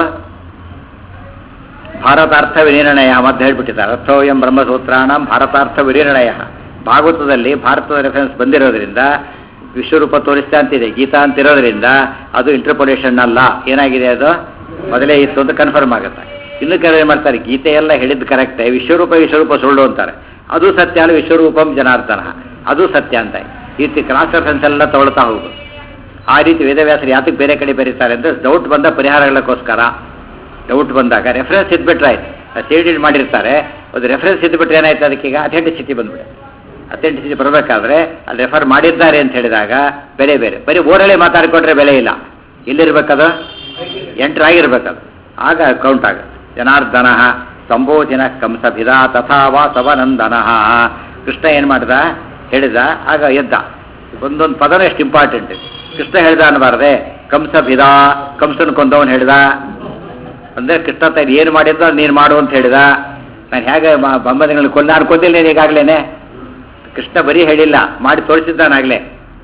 ಭಾರತಾರ್ಥ ವಿನಿರ್ಣಯ ಮತ್ತೆ ಹೇಳ್ಬಿಟ್ಟಿದ್ದಾರೆ ಅರ್ಥೋಯಂ ಬ್ರಹ್ಮಸೂತ್ರಾಣ ಭಾರತಾರ್ಥ ವಿನಿರ್ಣಯ ಭಾಗವತದಲ್ಲಿ ಭಾರತದ ರೆಫರೆನ್ಸ್ ಬಂದಿರೋದ್ರಿಂದ ವಿಶ್ವರೂಪ ತೋರಿಸ್ತಾ ಅಂತಿದೆ ಗೀತಾ ಅಂತ ಇರೋದ್ರಿಂದ ಅದು ಇಂಟರ್ಪೊಲೇಷನ್ ಅಲ್ಲ ಏನಾಗಿದೆ ಅದು ಮೊದಲೇ ಇತ್ತು ಅಂತ ಕನ್ಫರ್ಮ್ ಆಗುತ್ತೆ ಇನ್ನು ಕೆಲವು ಏನ್ ಮಾಡ್ತಾರೆ ಗೀತೆ ಎಲ್ಲ ಹೇಳಿದ್ದು ಕರೆಕ್ಟೇ ವಿಶ್ವರೂಪ ವಿಶ್ವರೂಪ ಸುಳ್ಳು ಅಂತಾರೆ ಅದು ಸತ್ಯ ಅಲ್ಲ ವಿಶ್ವರೂಪಂ ಜನಾರ್ದನ ಅದು ಸತ್ಯ ಅಂತ ಈ ರೀತಿ ಕ್ರಾಸ್ ರೆಫರೆನ್ಸ್ ಎಲ್ಲ ತಗೊಳ್ತಾ ಹೋಗು ಆ ರೀತಿ ವೇದವ್ಯಾಸರು ಯಾತಕ್ಕೆ ಬೇರೆ ಕಡೆ ಬರೀತಾರೆ ಅಂದರೆ ಡೌಟ್ ಬಂದ ಪರಿಹಾರಗಳಕ್ಕೋಸ್ಕರ ಡೌಟ್ ಬಂದಾಗ ರೆಫರೆನ್ಸ್ ಇದ್ಬಿಟ್ರೆ ಆಯ್ತು ಸೇಡಿಡ್ ಮಾಡಿರ್ತಾರೆ ಅದು ರೆಫರೆನ್ಸ್ ಇದ್ಬಿಟ್ರೆ ಏನಾಯ್ತು ಅದಕ್ಕೆ ಈಗ ಅಥೆಂಟಿಸಿಟಿ ಬಂದ್ಬಿಡೆ ಅಥೆಂಟಿಸಿಟಿ ಬರಬೇಕಾದ್ರೆ ಅಲ್ಲಿ ರೆಫರ್ ಮಾಡಿದ್ದಾರೆ ಅಂತ ಹೇಳಿದಾಗ ಬೆಲೆ ಬೇರೆ ಬರೀ ಓರಳೆ ಮಾತಾಡಿಕೊಂಡ್ರೆ ಬೆಲೆ ಇಲ್ಲ ಎಲ್ಲಿರ್ಬೇಕದು ಎಂಟ್ರ್ ಆಗಿರ್ಬೇಕದು ಆಗ ಕೌಂಟ್ ಆಗ ಜನಾರ್ದನ ಸಂಬೋಧಿನ ಕಂಸಭಿದ ತಥಾ ವಾಸವನಂದನ ಕೃಷ್ಣ ಏನು ಮಾಡ್ದ ಹೇಳಿದ ಆಗ ಎದ್ದ ಒಂದೊಂದು ಪದನೂ ಎಷ್ಟು ಇಂಪಾರ್ಟೆಂಟ್ ಕೃಷ್ಣ ಹೇಳ್ದ ಅನ್ಬಾರ್ದೆ ಕಂಸ ಭಿದ ಕಂಸನ ಕೊಂದವನು ಹೇಳ್ದ ಅಂದ್ರೆ ಕೃಷ್ಣ ತಾಯಿ ಏನು ಮಾಡಿದ್ದೋ ನೀನು ಮಾಡು ಅಂತ ಹೇಳಿದ ನಾನು ಹೇಗೆ ಬಂಬದಿಗಳನ್ನ ಕೊಂದ ನಾನು ಕೊಂದಿಲ್ಲ ಈಗಾಗಲೇ ಕೃಷ್ಣ ಬರೀ ಹೇಳಿಲ್ಲ ಮಾಡಿ ತೋರಿಸಿದ್ದಾನಾಗಲೇ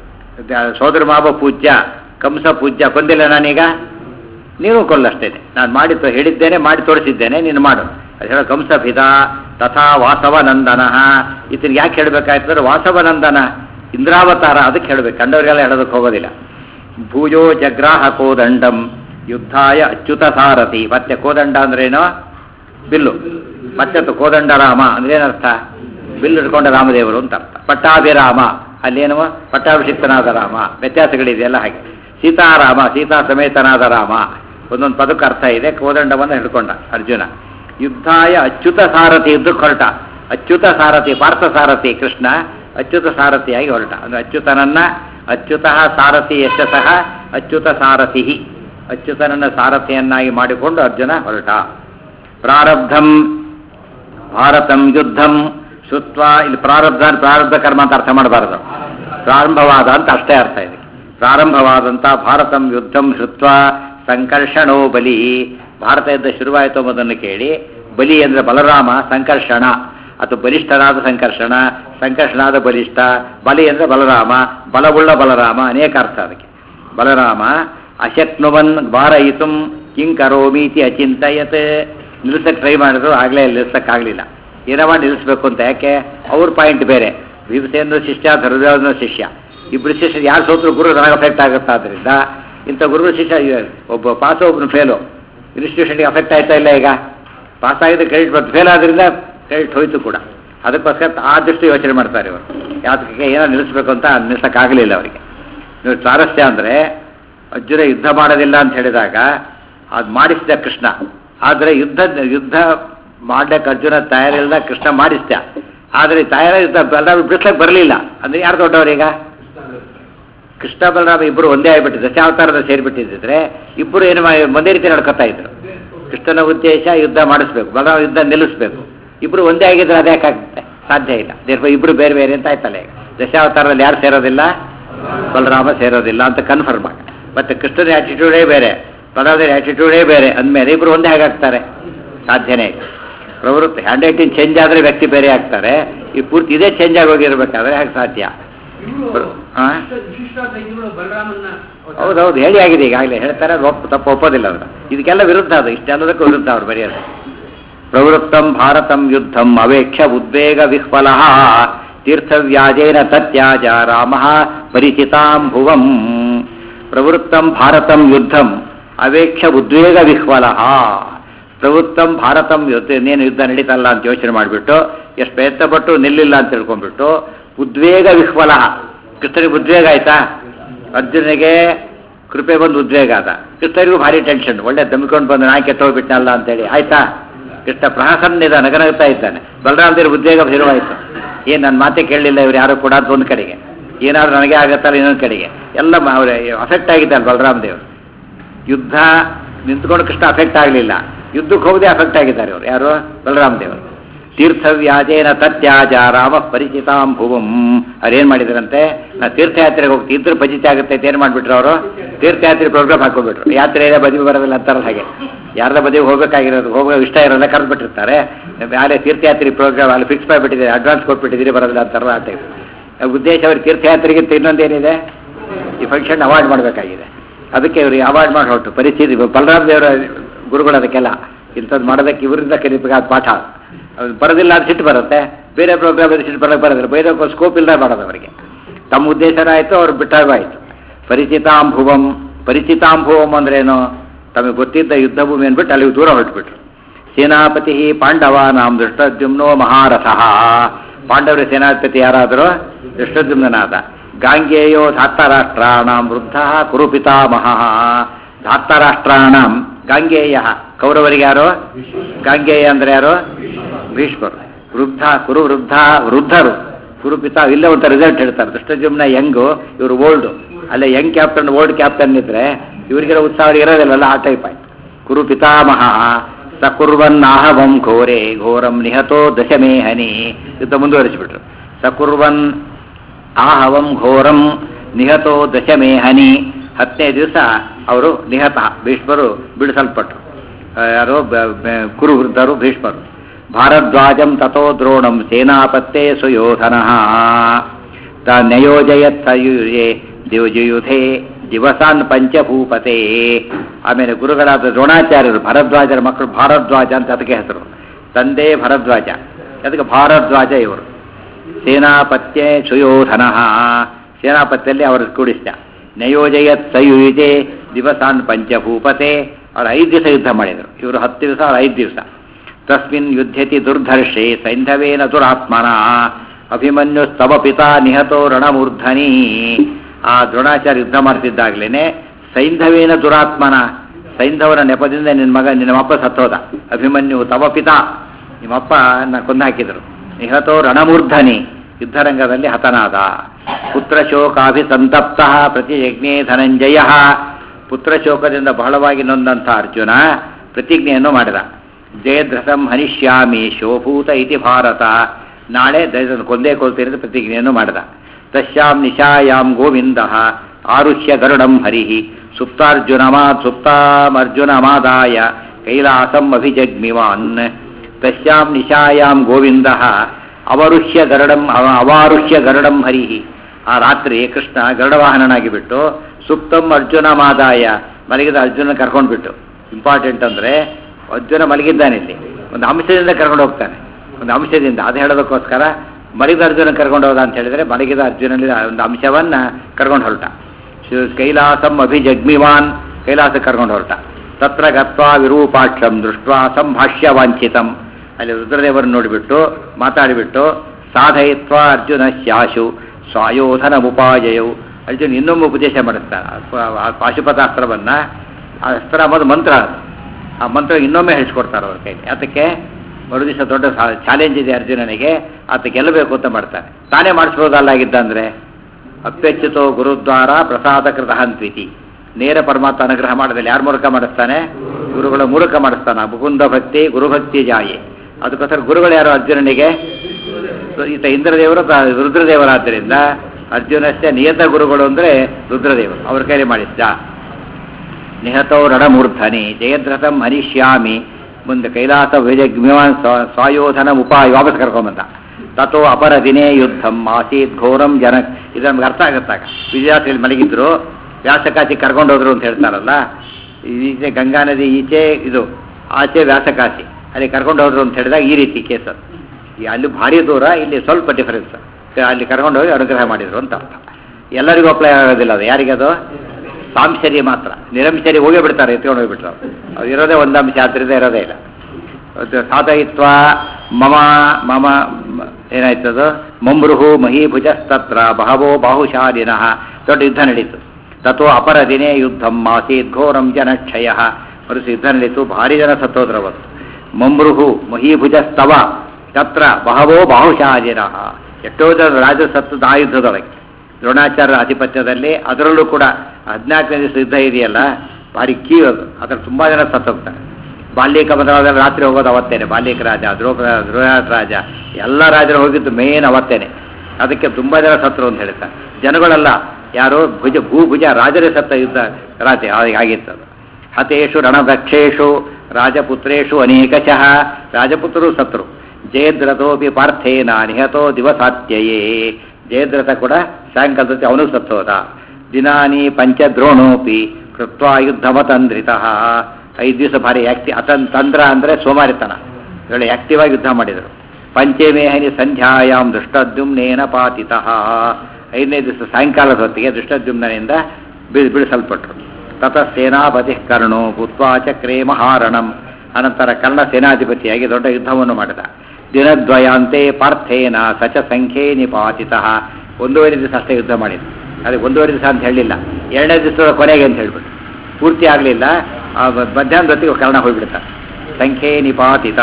ಸೋದರ ಮಾವ ಪೂಜ್ಯ ಕಂಸ ಪೂಜ್ಯ ಕೊಂದಿಲ್ಲ ನಾನೀಗ ನೀನು ಕೊಲ್ಲಷ್ಟೇ ನಾನು ಮಾಡಿ ತೋ- ಹೇಳಿದ್ದೇನೆ ಮಾಡಿ ತೋರಿಸಿದ್ದೇನೆ ನೀನು ಮಾಡು ಅದು ಹೇಳೋ ಕಂಸ ಭಿದ ತಥಾ ವಾಸವನಂದನ ಇದನ್ನ ಯಾಕೆ ಹೇಳಬೇಕಾಯ್ತು ಅಂದ್ರೆ ವಾಸವನಂದನ ಇಂದ್ರಾವತಾರ ಅದಕ್ಕೆ ಹೇಳಬೇಕು ಕಂಡವರಿಗೆಲ್ಲ ಹೇಳೋದಕ್ಕೆ ಹೋಗೋದಿಲ್ಲ ಭೂಯೋ ಜಗ್ರಾಹ ಕೋದಂಡಂ ಯುದ್ಧಾಯ ಅಚ್ಯುತ ಸಾರಥಿ ಮತ್ತೆ ಕೋದಂಡ ಅಂದ್ರೇನು ಬಿಲ್ಲು ಮತ್ತೆ ಅದು ಕೋದಂಡ ರಾಮ ಅಂದ್ರೆ ಏನರ್ಥ ಬಿಲ್ಲು ಹಿಡ್ಕೊಂಡ ರಾಮದೇವರು ಅಂತ ಅರ್ಥ ಪಟ್ಟಾಭಿರಾಮ ಅಲ್ಲೇನು ಪಟ್ಟಾಭಿಷಿಕ್ತನಾದ ರಾಮ ವ್ಯತ್ಯಾಸಗಳಿದೆಯಲ್ಲ ಹಾಗೆ ಸೀತಾರಾಮ ಸೀತಾ ಸಮೇತನಾದ ರಾಮ ಒಂದೊಂದು ಪದಕ್ಕೆ ಅರ್ಥ ಇದೆ ಕೋದಂಡವನ್ನು ಹಿಡ್ಕೊಂಡ ಅರ್ಜುನ ಯುದ್ಧಾಯ ಅಚ್ಯುತ ಸಾರಥಿ ಯುದ್ಧಕ್ಕೆ ಹೊರಟ ಅಚ್ಯುತ ಸಾರಥಿ ಪಾರ್ಥ ಸಾರಥಿ ಕೃಷ್ಣ ಅಚ್ಯುತ ಸಾರಥಿಯಾಗಿ ಹೊರಟ ಅಂದ್ರೆ ಅಚ್ಯುತನನ್ನ ಅಚ್ಯುತ ಸಾರಥಿ ಯಶಸಃ ಅಚ್ಯುತ ಸಾರಥಿ ಅಚ್ಯುತನನ್ನ ಸಾರಥಿಯನ್ನಾಗಿ ಮಾಡಿಕೊಂಡು ಅರ್ಜುನ ಹೊರಟ ಪ್ರಾರಬ್ಧಂ ಭಾರತಂ ಯುದ್ಧಂ ಶುತ್ವ ಇಲ್ಲಿ ಪ್ರಾರಬ್ಧ ಪ್ರಾರಬ್ಧ ಕರ್ಮ ಅಂತ ಅರ್ಥ ಮಾಡಬಾರದು ಪ್ರಾರಂಭವಾದ ಅಂತ ಅಷ್ಟೇ ಅರ್ಥ ಇದೆ ಪ್ರಾರಂಭವಾದಂಥ ಭಾರತಂ ಯುದ್ಧಂ ಶುತ್ವ ಸಂಕರ್ಷಣೋ ಬಲಿ ಭಾರತ ಯುದ್ಧ ಶುರುವಾಯಿತು ಎಂಬುದನ್ನು ಕೇಳಿ ಬಲಿ ಅಂದರೆ ಬಲರಾಮ ಸಂಕರ್ಷಣ ಅಥವಾ ಬಲಿಷ್ಠನಾದ ಸಂಕರ್ಷಣ ಸಂಕರ್ಷಣಾದ ಬಲಿಷ್ಠ ಬಲಿ ಅಂದರೆ ಬಲರಾಮ ಬಲವುಳ್ಳ ಬಲರಾಮ ಅನೇಕ ಅರ್ಥ ಅದಕ್ಕೆ ಬಲರಾಮ ಅಶಕ್ನುವನ್ ಭಾರಯಿತು ಕಿಂ ಕರೋಮೀತಿ ಅಚಿಂತಯತ್ ನಿಲ್ಲಿಸಕ್ಕೆ ಟ್ರೈ ಮಾಡಿದ್ರು ಆಗಲೇ ನಿಲ್ಲಿಸಕ್ಕಾಗಲಿಲ್ಲ ಏನೋ ಮಾಡಿ ನಿಲ್ಲಿಸ್ಬೇಕು ಅಂತ ಯಾಕೆ ಅವ್ರ ಪಾಯಿಂಟ್ ಬೇರೆ ಭೀಮಸೇನ ಶಿಷ್ಯ ಧರ್ಮದೇವನ ಶಿಷ್ಯ ಇಬ್ಬರು ಶಿಷ್ಯ ಯಾರು ಸೋತ್ರು ಗುರು ನನಗೆ ಅಫೆಕ್ಟ್ ಆಗುತ್ತೆ ಆದ್ದರಿಂದ ಇಂಥ ಗುರು ಶಿಷ್ಯ ಒಬ್ಬ ಪಾಸ್ ಒಬ್ಬನು ಫೇಲು ಇನ್ಸ್ಟಿಟ್ಯೂಷನ್ಗೆ ಅಫೆಕ್ಟ್ ಆಯ್ತಾ ಇಲ್ಲ ಈಗ ಪಾಸ್ ಆಗಿದ್ದು ಕ್ರೆಡಿಟ್ ಬಂತು ಫೇಲ್ ಆದ್ರಿಂದ ಕ್ರೆಡಿಟ್ ಹೋಯ್ತು ಕೂಡ ಅದಕ್ಕೋಸ್ಕರ ಆ ದೃಷ್ಟಿ ಯೋಚನೆ ಮಾಡ್ತಾರೆ ಇವರು ಯಾತಕ್ಕೆ ಏನೋ ನಿಲ್ಲಿಸ್ಬೇಕು ಅಂತ ನಿಲ್ಲಿಸಕ್ಕಾಗಲಿಲ್ಲ ಅವರಿಗೆ ನೀವು ಸ್ವಾರಸ್ಯ ಅಂದರೆ ಅರ್ಜುನ ಯುದ್ಧ ಮಾಡೋದಿಲ್ಲ ಅಂತ ಹೇಳಿದಾಗ ಅದು ಮಾಡಿಸಿದ ಕೃಷ್ಣ ಆದರೆ ಯುದ್ಧ ಯುದ್ಧ ಮಾಡ್ಲಿಕ್ಕೆ ಅರ್ಜುನ ತಯಾರಿಲ್ಲ ಕೃಷ್ಣ ಮಾಡಿಸ್ದ ಆದರೆ ತಯಾರಿದ್ದ ಬಲರಾಮ ಬಿಡಿಸ್ಲಕ್ಕೆ ಬರಲಿಲ್ಲ ಅಂದ್ರೆ ಯಾರು ದೊಡ್ಡವರೀಗ ಕೃಷ್ಣ ಬಲರಾಮ ಇಬ್ಬರು ಒಂದೇ ಆಗಿಬಿಟ್ಟು ದಶಾವತಾರದ ಸೇರಿಬಿಟ್ಟಿದ್ರೆ ಇಬ್ಬರು ಏನು ಮಾಡಿ ಒಂದೇ ರೀತಿ ನಡ್ಕೊತಾ ಇದ್ರು ಕೃಷ್ಣನ ಉದ್ದೇಶ ಯುದ್ಧ ಮಾಡಿಸ್ಬೇಕು ಬಲರಾಮ ಯುದ್ಧ ನಿಲ್ಲಿಸ್ಬೇಕು ಇಬ್ಬರು ಒಂದೇ ಆಗಿದ್ರೆ ಅದ್ಯಾಕಾಗುತ್ತೆ ಸಾಧ್ಯ ಇಲ್ಲ ದೇರ್ಫ ಇಬ್ಬರು ಬೇರೆ ಬೇರೆ ಅಂತ ಆಯ್ತಲ್ಲ ಈಗ ದಶಾವತಾರದಲ್ಲಿ ಯಾರು ಸೇರೋದಿಲ್ಲ ಬಲರಾಮ ಸೇರೋದಿಲ್ಲ ಅಂತ ಕನ್ಫರ್ಮ್ ಆಗ ಮತ್ತೆ ಕೃಷ್ಣನ ಆಟಿಟ್ಯೂಡೇ ಬೇರೆ ಬಲರಾಮದ ಆಟಿಟ್ಯೂಡೇ ಬೇರೆ ಅಂದಮೇಲೆ ಇಬ್ಬರು ಒಂದೇ ಹೇಗಾಗ್ತಾರೆ ಸಾಧ್ಯನೇ ಇಲ್ಲ ಪ್ರವೃತ್ತಿ ಹ್ಯಾಂಡ್ ರೈಟಿಂಗ್ ಚೇಂಜ್ ಆದರೆ ವ್ಯಕ್ತಿ ಬೇರೆ ಆಗ್ತಾರೆ ಈ ಪೂರ್ತಿ ಇದೇ ಚೇಂಜ್ ಆಗಿ ಹೋಗಿರ್ಬೇಕಾದ್ರೆ ಹೇಗೆ ಸಾಧ್ಯ ಹಾ? ವಿಶಿಷ್ಟಾದ ಇವುಗಳು ಬಲರಾಮನ್ನ ಹೌದೌದು ಹೇಳಿ ಆಗಿದೆ ಈಗಾಗಲೇ ಹೇಳ್ತಾರೆ ಅದು ಒಪ್ಪು ತಪ್ಪು ಒಪ್ಪೋದಿಲ್ಲ ಅವರು ಇದಕ್ಕೆಲ್ಲ ವಿರುದ್ಧ ಅದು ಇಷ್ಟೆಲ್ಲದಕ್ಕೂ ವಿರುದ್ಧ ಅವ್ರು ಬರೆಯೋದು ಪ್ರವೃತ್ತಂ ಭಾರತಂ ಯುದ್ಧಂ ಅವೇಕ್ಷ ಉದ್ವೇಗ ವಿಹ್ವಲ ತೀರ್ಥವ್ಯಾಜೇನ ತತ್ಯಾಜ ರಾಮ ಪರಿಚಿತಾಂ ಭುವಂ ಪ್ರವೃತ್ತಂ ಭಾರತಂ ಯುದ್ಧಂ ಅವೇಕ್ಷ ಉದ್ವೇಗ ವಿಹ್ವಲ ಪ್ರವೃತ್ತಂ ಭಾರತಂ ಯುದ್ಧ ಇನ್ನೇನು ಯುದ್ಧ ನಡೀತಲ್ಲ ಅಂತ ಯೋಚನೆ ಮಾಡಿಬಿಟ್ಟು ಎಷ್ಟು ಪ್ರಯತ್ನ ಪಟ್ಟು ನಿಲ್ಲಿಲ್ಲ ಅಂತ ತಿಳ್ಕೊಂಡ್ಬಿಟ್ಟು ಉದ್ವೇಗ ವಿಹ್ವಲ ಕೃಷ್ಣನಿಗೆ ಉದ್ವೇಗ ಆಯ್ತಾ ಅರ್ಜುನಿಗೆ ಕೃಪೆ ಬಂದು ಉದ್ವೇಗ ಆದ ಕೃಷ್ಣರಿಗೂ ಭಾರಿ ಟೆನ್ಷನ್ ಒಳ್ಳೆ ದಮ್ಮಿಕೊಂಡು ಬಂದು ನಾ ಕೆಟ್ಟೋಗ್ಬಿಟ್ನಲ್ಲ ಅಂತೇಳಿ ಆಯ್ತಾ ಕೃಷ್ಣ ಪ್ರಹಸನ್ನಿದ ನಗನಗ್ತಾ ಇದ್ದಾನೆ ಬಲರಾಮದೇವ್ರ ಉದ್ವೇಗ ಶುರುವಾಯಿತು ಏನು ನನ್ನ ಮಾತೆ ಕೇಳಲಿಲ್ಲ ಇವ್ರು ಯಾರು ಕೂಡ ಅಂತ ಒಂದು ಕಡೆಗೆ ಏನಾದ್ರು ನನಗೆ ಆಗತ್ತಲ್ಲ ಇನ್ನೊಂದು ಕಡೆಗೆ ಎಲ್ಲ ಅವ್ರ ಅಫೆಕ್ಟ್ ಆಗಿದ್ದಾರೆ ಬಲರಾಮ ದೇವರು ಯುದ್ಧ ನಿಂತ್ಕೊಂಡು ಕೃಷ್ಣ ಅಫೆಕ್ಟ್ ಆಗಲಿಲ್ಲ ಯುದ್ಧಕ್ಕೆ ಹೋಗದೆ ಅಫೆಕ್ಟ್ ಆಗಿದ್ದಾರೆ ಅವರು ಯಾರು ಬಲರಾಮ ದೇವರು ತೀರ್ಥವ್ಯಾಜೇನ ತತ್ಯಾಜ ರಾಮ ಪರಿಚಿತಾಂ ಭುವಂ ಅವ್ರೇನ್ ಮಾಡಿದ್ರಂತೆ ನಾ ತೀರ್ಥಯಾತ್ರೆಗೆ ಹೋಗ್ತಿ ಇದ್ರ ಪರಿಚಿತ ಆಗುತ್ತೆ ಅಂತ ಏನ್ ಮಾಡ್ಬಿಟ್ರು ಅವರು ತೀರ್ಥಯಾತ್ರೆ ಪ್ರೋಗ್ರಾಮ್ ಹಾಕೊಬಿಟ್ರು ಯಾತ್ರೆ ಬದಿಗೆ ಬರೋದಿಲ್ಲ ಅಂತಾರಲ್ಲ ಹಾಗೆ ಯಾರ್ದ ಬದಿಗೆ ಹೋಗ್ಬೇಕಾಗಿರೋದು ಹೋಗೋ ಇಷ್ಟ ಇರೋಲ್ಲ ಕರೆದು ಬಿಟ್ಟಿರ್ತಾರೆ ಯಾರೇ ತೀರ್ಥಯಾತ್ರೆ ಪ್ರೋಗ್ರಾಮ್ ಅಲ್ಲಿ ಫಿಕ್ಸ್ ಮಾಡಿಬಿಟ್ಟಿದ್ದಾರೆ ಅಡ್ವಾನ್ಸ್ ಕೊಟ್ಬಿಟ್ಟಿದ್ದೀರಿ ಬರೋದಿಲ್ಲ ಅಂತಾರಲ್ಲ ಆ ಟೈಪ್ ಉದ್ದೇಶ ಅವ್ರ ತೀರ್ಥಯಾತ್ರೆಗಿಂತ ಇನ್ನೊಂದೇನಿದೆ ಈ ಫಂಕ್ಷನ್ ಅವಾಯ್ಡ್ ಮಾಡಬೇಕಾಗಿದೆ ಅದಕ್ಕೆ ಇವ್ರಿಗೆ ಅವಾಯ್ಡ್ ಮಾಡಿ ಹೊರಟು ಪರಿಸ್ಥಿತಿ ಬಲರಾಮ ದೇವರ ಗುರುಗಳು ಅದಕ್ಕೆಲ್ಲ ಇಂಥದ್ದು ಮಾಡೋದಕ್ಕೆ ಇವರಿಂದ ಕಲಿಬೇಕಾದ ಪಾಠ ಅದು ಬರೋದಿಲ್ಲ ಅಂತ ಸಿಟ್ಟು ಬರುತ್ತೆ ಬೇರೆ ಪ್ರೋಗ್ರಾಮ್ ಸಿಟ್ಟು ಬರೋಕ್ಕೆ ಬರೋದಿಲ್ಲ ಬೇರೆ ಸ್ಕೋಪ್ ಇಲ್ಲದೆ ಮಾಡೋದು ಅವರಿಗೆ ತಮ್ಮ ಉದ್ದೇಶನ ಆಯಿತು ಅವ್ರು ಬಿಟ್ಟಾಗಾಯಿತು ಪರಿಚಿತಾಂಭುವಂ ಪರಿಚಿತಾಂಭುವಂ ಅಂದ್ರೇನು ತಮಗೆ ಗೊತ್ತಿದ್ದ ಯುದ್ಧ ಭೂಮಿ ಅಂದ್ಬಿಟ್ಟು ಅಲ್ಲಿಗೆ ದೂರ ಹೊರಟ್ಬಿಟ್ರು ಸೇನಾಪತಿ ಪಾಂಡವಾನಾಂ ದೃಷ್ಟದ್ಯುಮ್ನೋ ಮಹಾರಥಃ ಪಾಂಡವರ ಸೇನಾಧಿಪತಿ ಯಾರಾದರೂ ದೃಷ್ಟದ್ಯುಮ್ನಾದ ಗಾಂಗೇಯೋ ಧಾತ್ತರಾಷ್ಟ್ರಾಣಾಂ ವೃದ್ಧ ಕುರು ಪಿತಾಮಹ ಧಾತ್ತರಾಷ್ಟ್ರಾಣಾಂ ಗಾಂಗೇಯ ಕೌರವರಿಗೆ ಯಾರು ಗಾಂಗೇಯ ಅಂದ್ರೆ ಯಾರು ಭೀಷ್ಮರು ವೃದ್ಧ ಕುರು ವೃದ್ಧ ವೃದ್ಧರು ಕುರು ಪಿತಾ ಇಲ್ಲೇ ಒಂದು ರಿಸಲ್ಟ್ ಹೇಳ್ತಾರೆ ದೃಷ್ಟಜುಮ್ನ ಯಂಗು ಇವರು ಓಲ್ಡು ಅಲ್ಲೇ ಯಂಗ್ ಕ್ಯಾಪ್ಟನ್ ಓಲ್ಡ್ ಕ್ಯಾಪ್ಟನ್ ಇದ್ರೆ ಇವರಿಗಿರೋ ಉತ್ಸಾಹ ಅವ್ರಿಗೆ ಇರೋದಿಲ್ಲಲ್ಲ ಆ ಟೈಪ್ ಆಯ್ತು ಕುರು ಪಿತಾಮಹ ಸಕುರ್ವನ್ನಾಹವಂ ಘೋರೆ ಘೋರಂ ನಿಹತೋ ದಶಮೇಹನಿ ಯುದ್ಧ ಮುಂದುವರಿಸಿಬಿಟ್ರು ಸಕುರ್ವನ್ ಆಹವಂ ಘೋರಂ ನಿಹತೋ ದಶಮೇಹನಿ ಹತ್ತನೇ ದಿವಸ ಅವರು ನಿಹತ ಭೀಷ್ಮರು ಬಿಡಿಸಲ್ಪಟ್ರು ಆ, ಯಾರು ಬ- ಬ- ಕುರು ವೃದ್ಧರು ಭೀಷ್ಮರು ಭಾರದ್ವಾಜಂ ತಥೋ ದ್ರೋಣಂ ಸೇನಾಪತ್ತೇ ಸುಯೋಧನಃ ನಯೋಜಯತ್ ಸಯುಜೆ ದಿವಜಯುಧೆ ದಿವಸಾನ್ ಪಂಚಭೂಪತೆ ಆಮೇಲೆ ಗುರುಗಳಾದ ದ್ರೋಣಾಚಾರ್ಯರು ಭರದ್ವಾಜರ ಮಕ್ಕಳು ಭಾರದ್ವಾಜ ಅಂತ ಅದಕ್ಕೆ ಹೆಸರು ತಂದೆ ಭರದ್ವಾಜ ಅದಕ್ಕೆ ಭಾರದ್ವಾಜ ಇವರು ಸೇನಾಪತ್ಯೆ ಸುಯೋಧನ ಸೇನಾಪತ್ಯಲ್ಲಿ ಅವರು ಕೂಡಿಸ್ತ ನಯೋಜಯತ್ ಸಯುಜೆ ದಿವಸಾನ್ ಪಂಚಭೂಪತೆ ಅವ್ರು ಐದು ದಿವಸ ಯುದ್ಧ ಮಾಡಿದರು ಇವರು ಹತ್ತು ದಿವಸ ಅವ್ರು ಐದು ದಿವಸ ತಸ್ಮಿನ್ ಯುದ್ಧತಿ ದುರ್ಧರ್ಷೆ ಸೈಂಧವೇನ ದುರಾತ್ಮನ ಅಭಿಮನ್ಯು ಸ್ತವ ಪಿತಾ ನಿಹತೋ ರಣಮೂರ್ಧನಿ ಆ ದ್ರೋಣಾಚಾರ್ಯ ಯುದ್ಧ ಮಾಡ್ತಿದ್ದಾಗ್ಲೇನೆ ಸೈಂಧವೇನ ದುರಾತ್ಮನ ಸೈಂಧವನ ನೆಪದಿಂದ ನಿನ್ನ ಮಗ ನಿನ್ನ ಅಪ್ಪ ಸತ್ತೋದ ಅಭಿಮನ್ಯು ತವ ಪಿತಾ ನಿಮ್ಮಪ್ಪ ನ ಕೊಂದು ಹಾಕಿದರು ನಿಹತೋ ರಣಮೂರ್ಧನಿ ಯುದ್ಧರಂಗದಲ್ಲಿ ಹತನಾದ ಪುತ್ರ ಶೋಕಾಭಿಸಂತಪ್ತ ಪ್ರತಿಯಜ್ಞೆ ಧನಂಜಯ ಪುತ್ರ ಶೋಕದಿಂದ ಬಹಳವಾಗಿ ನೊಂದಂಥ ಅರ್ಜುನ ಪ್ರತಿಜ್ಞೆಯನ್ನು ಮಾಡಿದ ಜಯದ್ರಥಂ ಹನಿಷ್ಯಾಮಿ ಶೋಭೂತ ಇತಿ ಭಾರತ ನಾಳೆ ದಯವನ್ನು ಕೊಂದೇ ಕೊಲ್ತೀರಿ ಅಂತ ಪ್ರತಿಜ್ಞೆಯನ್ನು ಮಾಡಿದ ತಸ್ಯಾಂ ನಿಶಾಯಾಂ ಗೋವಿಂದ ಆರುಷ್ಯ ಗರುಡಂ ಹರಿ ಸುಪ್ತಾರ್ಜುನಮಾ ಸುಪ್ತಾಮರ್ಜುನಮಾದಾಯ ಕೈಲಾಸಂ ಅಭಿಜಗ್ಮಿವಾನ್ ತಸ್ಯಾಂ ನಿಶಾಯಾಂ ಗೋವಿಂದ ಅವರುಷ್ಯ ಗರುಡಂ ಅವ- ಅವಾರುಷ್ಯ ಗರುಡಂ ಹರಿ ಆ ರಾತ್ರಿ ಕೃಷ್ಣ ಗರುಡವಾಹನನಾಗಿ ಬಿಟ್ಟು ಸುಪ್ತಂ ಅರ್ಜುನ ಮಾದಾಯ ಮಲಗಿದ ಅರ್ಜುನ ಕರ್ಕೊಂಡು ಬಿಟ್ಟು ಇಂಪಾರ್ಟೆಂಟ್ ಅಂದ್ರೆ ಅರ್ಜುನ ಮಲಗಿದ್ದಾನೆ ಇಲ್ಲಿ ಒಂದು ಅಂಶದಿಂದ ಕರ್ಕೊಂಡು ಹೋಗ್ತಾನೆ ಒಂದು ಅಂಶದಿಂದ ಅದು ಹೇಳೋದಕ್ಕೋಸ್ಕರ ಮಲಗಿದ ಅರ್ಜುನ ಕರ್ಕೊಂಡು ಹೋದ ಅಂತ ಹೇಳಿದ್ರೆ ಮಲಗಿದ ಅರ್ಜುನಲ್ಲಿ ಒಂದು ಅಂಶವನ್ನ ಕರ್ಕೊಂಡು ಹೊರಟ ಶಿ- ಕೈಲಾಸಂ ಅಭಿಜಗ್ಮಿವಾನ್ ಕೈಲಾಸ ಕರ್ಕೊಂಡು ಹೊರಟ ತತ್ರ ಗತ್ವಾ ವಿರೂಪಾಕ್ಷಂ ದೃಷ್ಟ ಸಂಭಾಷ್ಯ ವಾಂಛಿತಂ ಅಲ್ಲಿ ರುದ್ರದೇವರನ್ನು ನೋಡಿಬಿಟ್ಟು ಮಾತಾಡಿಬಿಟ್ಟು ಸಾಧಯಿತ್ವ ಅರ್ಜುನ ಶಾಶು ಸ್ವಾಯೋಧನ ಉಪಾಯಯವು ಅರ್ಜುನ್ ಇನ್ನೊಮ್ಮೆ ಉಪದೇಶ ಮಾಡುತ್ತಾನೆ ಆ ಪ- ಆ ಪಾಶುಪತಾಸ್ತ್ರವನ್ನ ಆ ಅಸ್ತ್ರ ಅನ್ನೋದು ಮಂತ್ರ ಅದು. ಆ ಮಂತ್ರ ಇನ್ನೊಮ್ಮೆ ಹೇಳಿಸ್ಕೊಡ್ತಾರೆ ಅವ್ರ ಕೈಲಿ ಅದಕ್ಕೆ ಮರುದಿವಸ ದೊಡ್ಡ ಚಾಲೆಂಜ್ ಇದೆ ಅರ್ಜುನನಿಗೆ ಆತ ಗೆಲ್ಲಬೇಕು ಅಂತ ಮಾಡ್ತಾನೆ ತಾನೇ ಮಾಡಿಸ್ಬೋದಲ್ಲಾಗಿದ್ದ ಅಂದರೆ ಅಪ್ಯಚ್ಯುತೋ ಗುರುದ್ವಾರ ಪ್ರಸಾದಕೃತ ಹಂತ್ವಿತಿ ನೇರ ಪರಮಾತ್ಮ ಅನುಗ್ರಹ ಮಾಡೋದಿಲ್ಲ ಯಾರ ಮೂಲಕ ಮಾಡಿಸ್ತಾನೆ ಗುರುಗಳ ಮೂಲಕ ಮಾಡಿಸ್ತಾನೆ ಮುಕುಂದ ಭಕ್ತಿ ಗುರುಭಕ್ತಿ ಜಾಯಿ ಅದಕ್ಕೋಸ್ಕರ ಗುರುಗಳು ಯಾರು ಅರ್ಜುನನಿಗೆ ಈತ ಇಂದ್ರದೇವರು ತ- ರುದ್ರದೇವರಾದ್ದರಿಂದ ಅರ್ಜುನಷ್ಟೇ ನಿಯತ ಗುರುಗಳು ಅಂದರೆ ರುದ್ರದೇವರು ಅವ್ರ ಕೈಲಿ ಮಾಡಿದ್ದ ನಿಹತೋ ರಣಮೂರ್ಧನಿ ಜಯದ್ರಥಂ ಹನಿಷ್ಯಾಮಿ ಮುಂದೆ ಕೈಲಾಸ ವಿಜಗ್ಮಿವಾನ್ ಸ್ವಾಯೋಧನ ಉಪಾಯ ವಾಪಸ್ ಕರ್ಕೊಂಬಂದ ತಥೋ ಅಪರ ದಿನೇ ಯುದ್ಧಂ ಆಸೀತ್ ಘೋರಂ ಜನ ಇದು ನಮ್ಗೆ ಅರ್ಥ ಆಗುತ್ತಾಗ ವಿಜಯಾಸಲ್ಲಿ ಮಲಗಿದ್ರು ವ್ಯಾಸಕಾಶಿ ಕರ್ಕೊಂಡು ಹೋದ್ರು ಅಂತ ಹೇಳ್ತಾರಲ್ಲ ಈಚೆ ಗಂಗಾ ನದಿ ಈಚೆ ಇದು ಆಚೆ ವ್ಯಾಸಕಾಶಿ ಅಲ್ಲಿ ಕರ್ಕೊಂಡು ಹೋದ್ರು ಅಂತ ಹೇಳಿದಾಗ ಈ ರೀತಿ ಕೇಸ್ ಅದು ಈ ಅಲ್ಲಿ ಭಾರಿ ದೂರ ಇಲ್ಲಿ ಸ್ವಲ್ಪ ಡಿಫರೆನ್ಸ್ ಅಲ್ಲಿ ಕರ್ಕೊಂಡು ಹೋಗಿ ಅನುಗ್ರಹ ಮಾಡಿದ್ರು ಅಂತ ಅರ್ಥ ಎಲ್ಲರಿಗೂ ಅಪ್ಲೈ ಆಗೋದಿಲ್ಲ ಅದು ಯಾರಿಗದು ಸಾಂಶರಿ ಮಾತ್ರ ನಿರಂಶರಿ ಹೋಗೇ ಬಿಡ್ತಾರೆ ಎತ್ಕೊಂಡು ಹೋಗ್ಬಿಟ್ರು ಅವ್ರು ಇರೋದೇ ಒಂದು ಅಂಶ ಆದ್ರಿಂದ ಇರೋದೇ ಇಲ್ಲ ಅದು ಸಾಧಯಿತ್ವ ಮಮ ಮಮ ಮ- ಏನಾಯ್ತದು ಮಮೃಹು ಮಹೀಭುಜಸ್ತತ್ರ ಬಹವೋ ಬಾಹುಶಾಲಿನಃ ದೊಡ್ಡ ಯುದ್ಧ ನಡೀತು ತಥೋ ಅಪರ ದಿನೇ ಯುದ್ಧಂ ಆಸೀತ್ ಘೋರಂ ಜನಕ್ಷಯ ಮರುಸು ಯುದ್ಧ ನಡೀತು ಭಾರಿ ಜನ ಸತ್ತೋದ್ರವತ್ತು ಮಮೃಹು ಮಹೀಭುಜಸ್ತವ ತತ್ರ ಬಹವೋ ಬಾಹುಶಾಲಿನಃ ಎಷ್ಟೋ ಜನ ರಾಜ ಸತ್ತದ ಆ ಯುದ್ಧದೊಳಗೆ ದ್ರೋಣಾಚಾರ್ಯ ಆಧಿಪತ್ಯದಲ್ಲಿ ಅದರಲ್ಲೂ ಕೂಡ ಹದಿನಾಲ್ಕನೇ ದಿವಸ ಯುದ್ಧ ಇದೆಯಲ್ಲ ಭಾರಿ ಕೀ ಅದು ಅದ್ರ ತುಂಬ ಜನ ಸತ್ತೋಗ್ತಾರೆ ಬಾಲ್ಯಕ ಬದಲಾದಲ್ಲಿ ರಾತ್ರಿ ಹೋಗೋದು ಅವತ್ತೇನೆ ಬಾಲ್ಯಕ ರಾಜ ದ್ರೋಪ ದ್ರೋಣಾಥ ರಾಜ ಎಲ್ಲ ರಾಜರು ಹೋಗಿದ್ದು ಮೇನ್ ಅವತ್ತೇನೆ ಅದಕ್ಕೆ ತುಂಬ ಜನ ಸತ್ರು ಅಂತ ಹೇಳ್ತಾರೆ ಜನಗಳೆಲ್ಲ ಯಾರು ಭುಜ ಭೂಭುಜ ರಾಜರೇ ಸತ್ತ ಯುದ್ಧ ರಾಜ ಆಗಿತ್ತು ಅದು ಹತೇಶು ರಣಭಕ್ಷೇಶು ರಾಜಪುತ್ರೇಶು ಅನೇಕಶಃ ರಾಜಪುತ್ರರು ಸತ್ರು ಜಯದ್ರಥೋಪಿ ಪಾರ್ಥೇನ ನಿಹತೋ ದಿವಸಾತ್ಯಯೇ ಜಯದ್ರಥ ಕೂಡ ಸಾಯಂಕಾಲದಲ್ಲಿ ಅವನು ಸತ್ತೋದ ದಿನಾನಿ ಪಂಚದ್ರೋಣೋಪಿ ಕೃತ್ವಾ ಯುದ್ಧಮತಂದ್ರಿತ ಐದು ದಿವಸ ಭಾರಿ ಆಕ್ಟಿ ಅತನ್ ತಂದ್ರ ಅಂದರೆ ಸೋಮಾರಿತನ ಒಳ್ಳೆ ಆಕ್ಟಿವ್ ಆಗಿ ಯುದ್ಧ ಮಾಡಿದರು ಪಂಚಮೇಹನಿ ಸಂಧ್ಯಾಯಾಂ ದುಷ್ಟದ್ಯುಮ್ನೇನ ಪಾತಿತಃ ಐದನೇ ದಿವಸ ಸಾಯಂಕಾಲದ ಹೊತ್ತಿಗೆ ದುಷ್ಟದ್ಯುಮ್ನಿಂದ ಬೀಳ್ ಬೀಳಿಸಲ್ಪಟ್ರು ತತ ಸೇನಾಪತಿ ಕರ್ಣೋ ಭೂತ್ವಾ ಚಕ್ರೇ ಮಹಾರಣಂ ಅನಂತರ ಕರ್ಣ ಸೇನಾಧಿಪತಿಯಾಗಿ ದೊಡ್ಡ ಯುದ್ಧವನ್ನು ಮಾಡಿದ ದಿನದ್ವಯಾಂತೆ ಪಾರ್ಥೇನ ಸಚ ಸಂಖ್ಯೆ ನಿಪಾತಿತ ಒಂದೂವರೆ ದಿವಸ ಅಷ್ಟೇ ಯುದ್ಧ ಮಾಡಿದ ಅದಕ್ಕೆ ಒಂದೂವರೆ ದಿವಸ ಅಂತ ಹೇಳಲಿಲ್ಲ ಎರಡನೇ ದಿವಸದ ಕೊನೆಗೆ ಅಂತ ಹೇಳ್ಬಿಟ್ಟು ಪೂರ್ತಿ ಆಗಲಿಲ್ಲ ಮಧ್ಯಾಹ್ನದ ಹೊತ್ತಿಗೆ ಕರ್ಣ ಹೋಗ್ಬಿಡ್ತ ಸಂಖ್ಯೆ ನಿಪಾತಿತ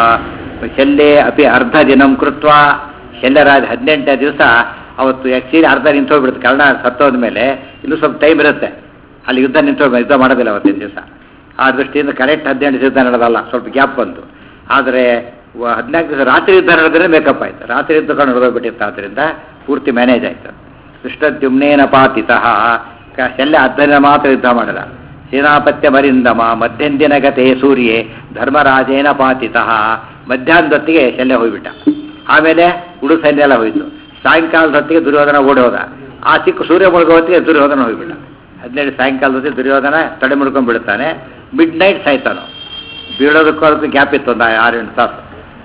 ಶಲ್ಯೆ ಅಪಿ ಅರ್ಧ ದಿನಂ ಕೃತ್ವ ಶಲ್ಯರಾಜ ಹದಿನೆಂಟನೇ ದಿವಸ ಅವತ್ತು ಆ್ಯಕ್ಚುಲಿ ಅರ್ಧ ನಿಂತು ಹೋಗ್ಬಿಡುತ್ತೆ ಕರ್ಣ ಸತ್ತೋದ ಮೇಲೆ ಇನ್ನೂ ಸ್ವಲ್ಪ ಟೈಮ್ ಇರುತ್ತೆ ಅಲ್ಲಿ ಯುದ್ಧ ನಿಂತು ಯುದ್ಧ ಮಾಡೋದಿಲ್ಲ ಅವತ್ತಿನ ದಿವಸ ಆ ದೃಷ್ಟಿಯಿಂದ ಕರೆಕ್ಟ್ ಹದಿನೆಂಟು ಯುದ್ಧ ನಡೆದಲ್ಲ ಸ್ವಲ್ಪ ಗ್ಯಾಪ್ ಬಂತು ಆದರೆ ಹದಿನಾಲ್ಕು ದಿವಸ ರಾತ್ರಿ ಯುದ್ಧ ನಡೆದ್ರೆ ಮೇಕಪ್ ಆಯ್ತು ರಾತ್ರಿ ಯುದ್ಧ ಕಂಡು ನಡೆದೋಗ್ಬಿಟ್ಟಿತ್ತು ಆದ್ದರಿಂದ ಪೂರ್ತಿ ಮ್ಯಾನೇಜ್ ಆಯ್ತು ದುಷ್ಟದ್ಯುಮ್ನೇನ ಪಾತಿತಃ ಕ- ಶಲ್ಯ ಅರ್ಧನ ಮಾತ್ರ ಯುದ್ಧ ಮಾಡಿದ ಸೇನಾಪತ್ಯ ಮರಿಂದಮ ಮಧ್ಯಂದಿನ ಗತೆ ಸೂರ್ಯೆ ಧರ್ಮರಾಜೇನ ಪಾತಿತಃ ಮಧ್ಯಾಹ್ನದೊತ್ತಿಗೆ ಶಲ್ಯ ಹೋಗ್ಬಿಟ್ಟ ಆಮೇಲೆ ಉಡು ಸೈನ್ಯ ಎಲ್ಲ ಹೋಯ್ತು ಸಾಯಂಕಾಲದ ಹೊತ್ತಿಗೆ ದುರ್ಯೋಧನ ಓಡಿ ಹೋದ ಆ ಚಿಕ್ಕ ಸೂರ್ಯ ಮುಳುಗೋ ಹೊತ್ತಿಗೆ ದುರ್ಯೋಧನ ಹೋಗ್ಬಿಟ್ಟ ಹದಿನೈದು ಸಾಯಂಕಾಲದ ಹೊತ್ತಿಗೆ ದುರ್ಯೋಧನ ತಡೆ ಮುಡ್ಕೊಂಡು ಬಿಡ್ತಾನೆ ಮಿಡ್ ನೈಟ್ ಸಾಯ್ತಾನು ಬೀಳೋದಕ್ಕೂ ಅದಕ್ಕೂ ಗ್ಯಾಪ್ ಇತ್ತು ಒಂದು ಆರೆಂಟು ತಾಸು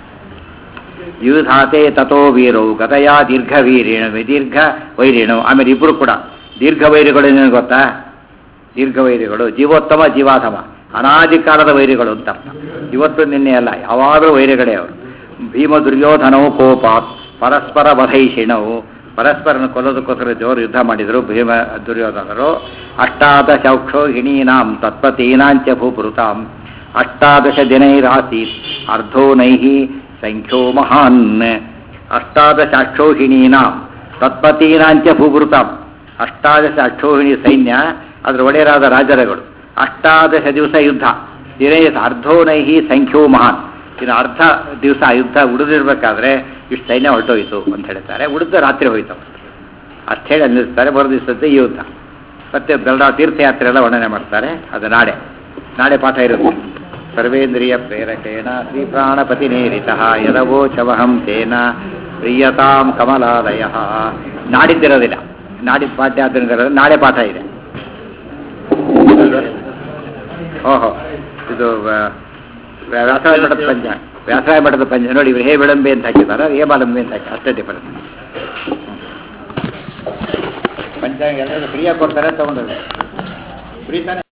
ಯುಧಾತೆ ತಥೋ ವೀರೌ ಗತಯಾ ದೀರ್ಘ ವೀರಿಣ ದೀರ್ಘ ವೈರಿಣು ಆಮೇಲೆ ಇಬ್ಬರು ಕೂಡ ದೀರ್ಘ ವೈರಿಗಳು ಏನೇನು ಗೊತ್ತಾ ದೀರ್ಘ ವೈರಿಗಳು ಜೀವೋತ್ತಮ ಜೀವಾಧಮ ಅನಾದಿ ಕಾಲದ ವೈರಿಗಳು ಅಂತ ಅರ್ಥ ಇವತ್ತು ನಿನ್ನೆ ಅಲ್ಲ ಯಾವಾಗಲೂ ವೈರಿಗಳೇ ಅವರು ಭೀಮ ದುರ್ಯೋಧನವು ಕೋಪ ಪರಸ್ಪರ ವಧೈಷಿಣವು ಪರಸ್ಪರನ ಕೊಲ್ಲೋದಕ್ಕೋಸ್ಕರ ಜೋರು ಯುದ್ಧ ಮಾಡಿದರು ಭೀಮ ದುರ್ಯೋಧನರು ಅಷ್ಟಾದಶ ಕ್ಷೋಹಿಣೀನಾಂ ತತ್ಪತೀನಾಂಚ ಭೂಪೃತಾಂ ಅಷ್ಟಾದಶ ದಿನೈರಾಸೀತ್ ಅರ್ಧೋ ನೈಹಿ ಸಂಖ್ಯೋ ಮಹಾನ್ ಅಷ್ಟಾದಶ ಅಕ್ಷೋಹಿಣೀನಾಂ ತತ್ಪತೀನಾಂಚ ಭೂಭೃತಾಂ ಅಷ್ಟಾದಶ ಅಕ್ಷೋಹಿಣಿ ಸೈನ್ಯ ಅದರ ಒಡೆಯರಾದ ರಾಜರುಗಳು ಅಷ್ಟಾದಶ ದಿವಸ ಯುದ್ಧ ದಿನೇ ಅರ್ಧೋ ನೈಹಿ ಸಂಖ್ಯೋ ಮಹಾನ್ ಇನ್ನು ಅರ್ಧ ದಿವಸ ಯುದ್ಧ ಉಳಿದಿರ್ಬೇಕಾದ್ರೆ ಇಷ್ಟು ಸೈನ್ಯ ಹೊರಟೋಯ್ತು ಅಂತ ಹೇಳ್ತಾರೆ ಉಳಿದ ರಾತ್ರಿ ಹೋಯ್ತು ಅಷ್ಟು ಹೇಳಿ ನಿಲ್ಲಿಸ್ತಾರೆ ಬರೋ ದಿವಸದ್ದು ಈ ಯುದ್ಧ ಮತ್ತೆ ಬೆಳಗಾವಿ ತೀರ್ಥಯಾತ್ರೆ ಎಲ್ಲ ವರ್ಣನೆ ಮಾಡ್ತಾರೆ ಅದು ನಾಳೆ ನಾಳೆ ಪಾಠ ಇರುತ್ತೆ ಸರ್ವೇಂದ್ರಿಯ ಪ್ರೇರಕೇಣ ಶ್ರೀ ಪ್ರಾಣಪತಿ ನೇರಿತ ಯದವೋ ಚವಹಂ ತೇನ ಪ್ರಿಯತಾಂ ಕಮಲಾಲಯ ನಾಡಿದ್ದಿರೋದಿಲ್ಲ ನಾಡಿದ್ದು ಪಾಠ ಆದ್ದರಿಂದ ಇರೋದು. ನಾಳೆ ಪಾಠ ಇದೆ ಓಹೋ ಇದು ವ- ವ್ಯಾಸರಾಯ ಮಠದ ಪಂಚ ವ್ಯಾಸರಾಯ ಮಠದ ಪಂಚ ನೋಡಿ ಇವರು ಹೇ ವಿಳಂಬೆ ಅಂತ ಹಾಕಿದ್ದಾರೆ ಹೇ ಬಾಲಂಬೆ ಅಂತ ಹಾಕಿ ಅಷ್ಟೇ ಡಿಫರೆನ್ಸ್ ಪಂಚಾಂಗ ಎಲ್ಲರೂ ಫ್ರೀಯಾಗಿ ಕೊಡ್ತಾರೆ ತಗೊಂಡೋಗಿ ಫ್ರೀ ತಾನೆ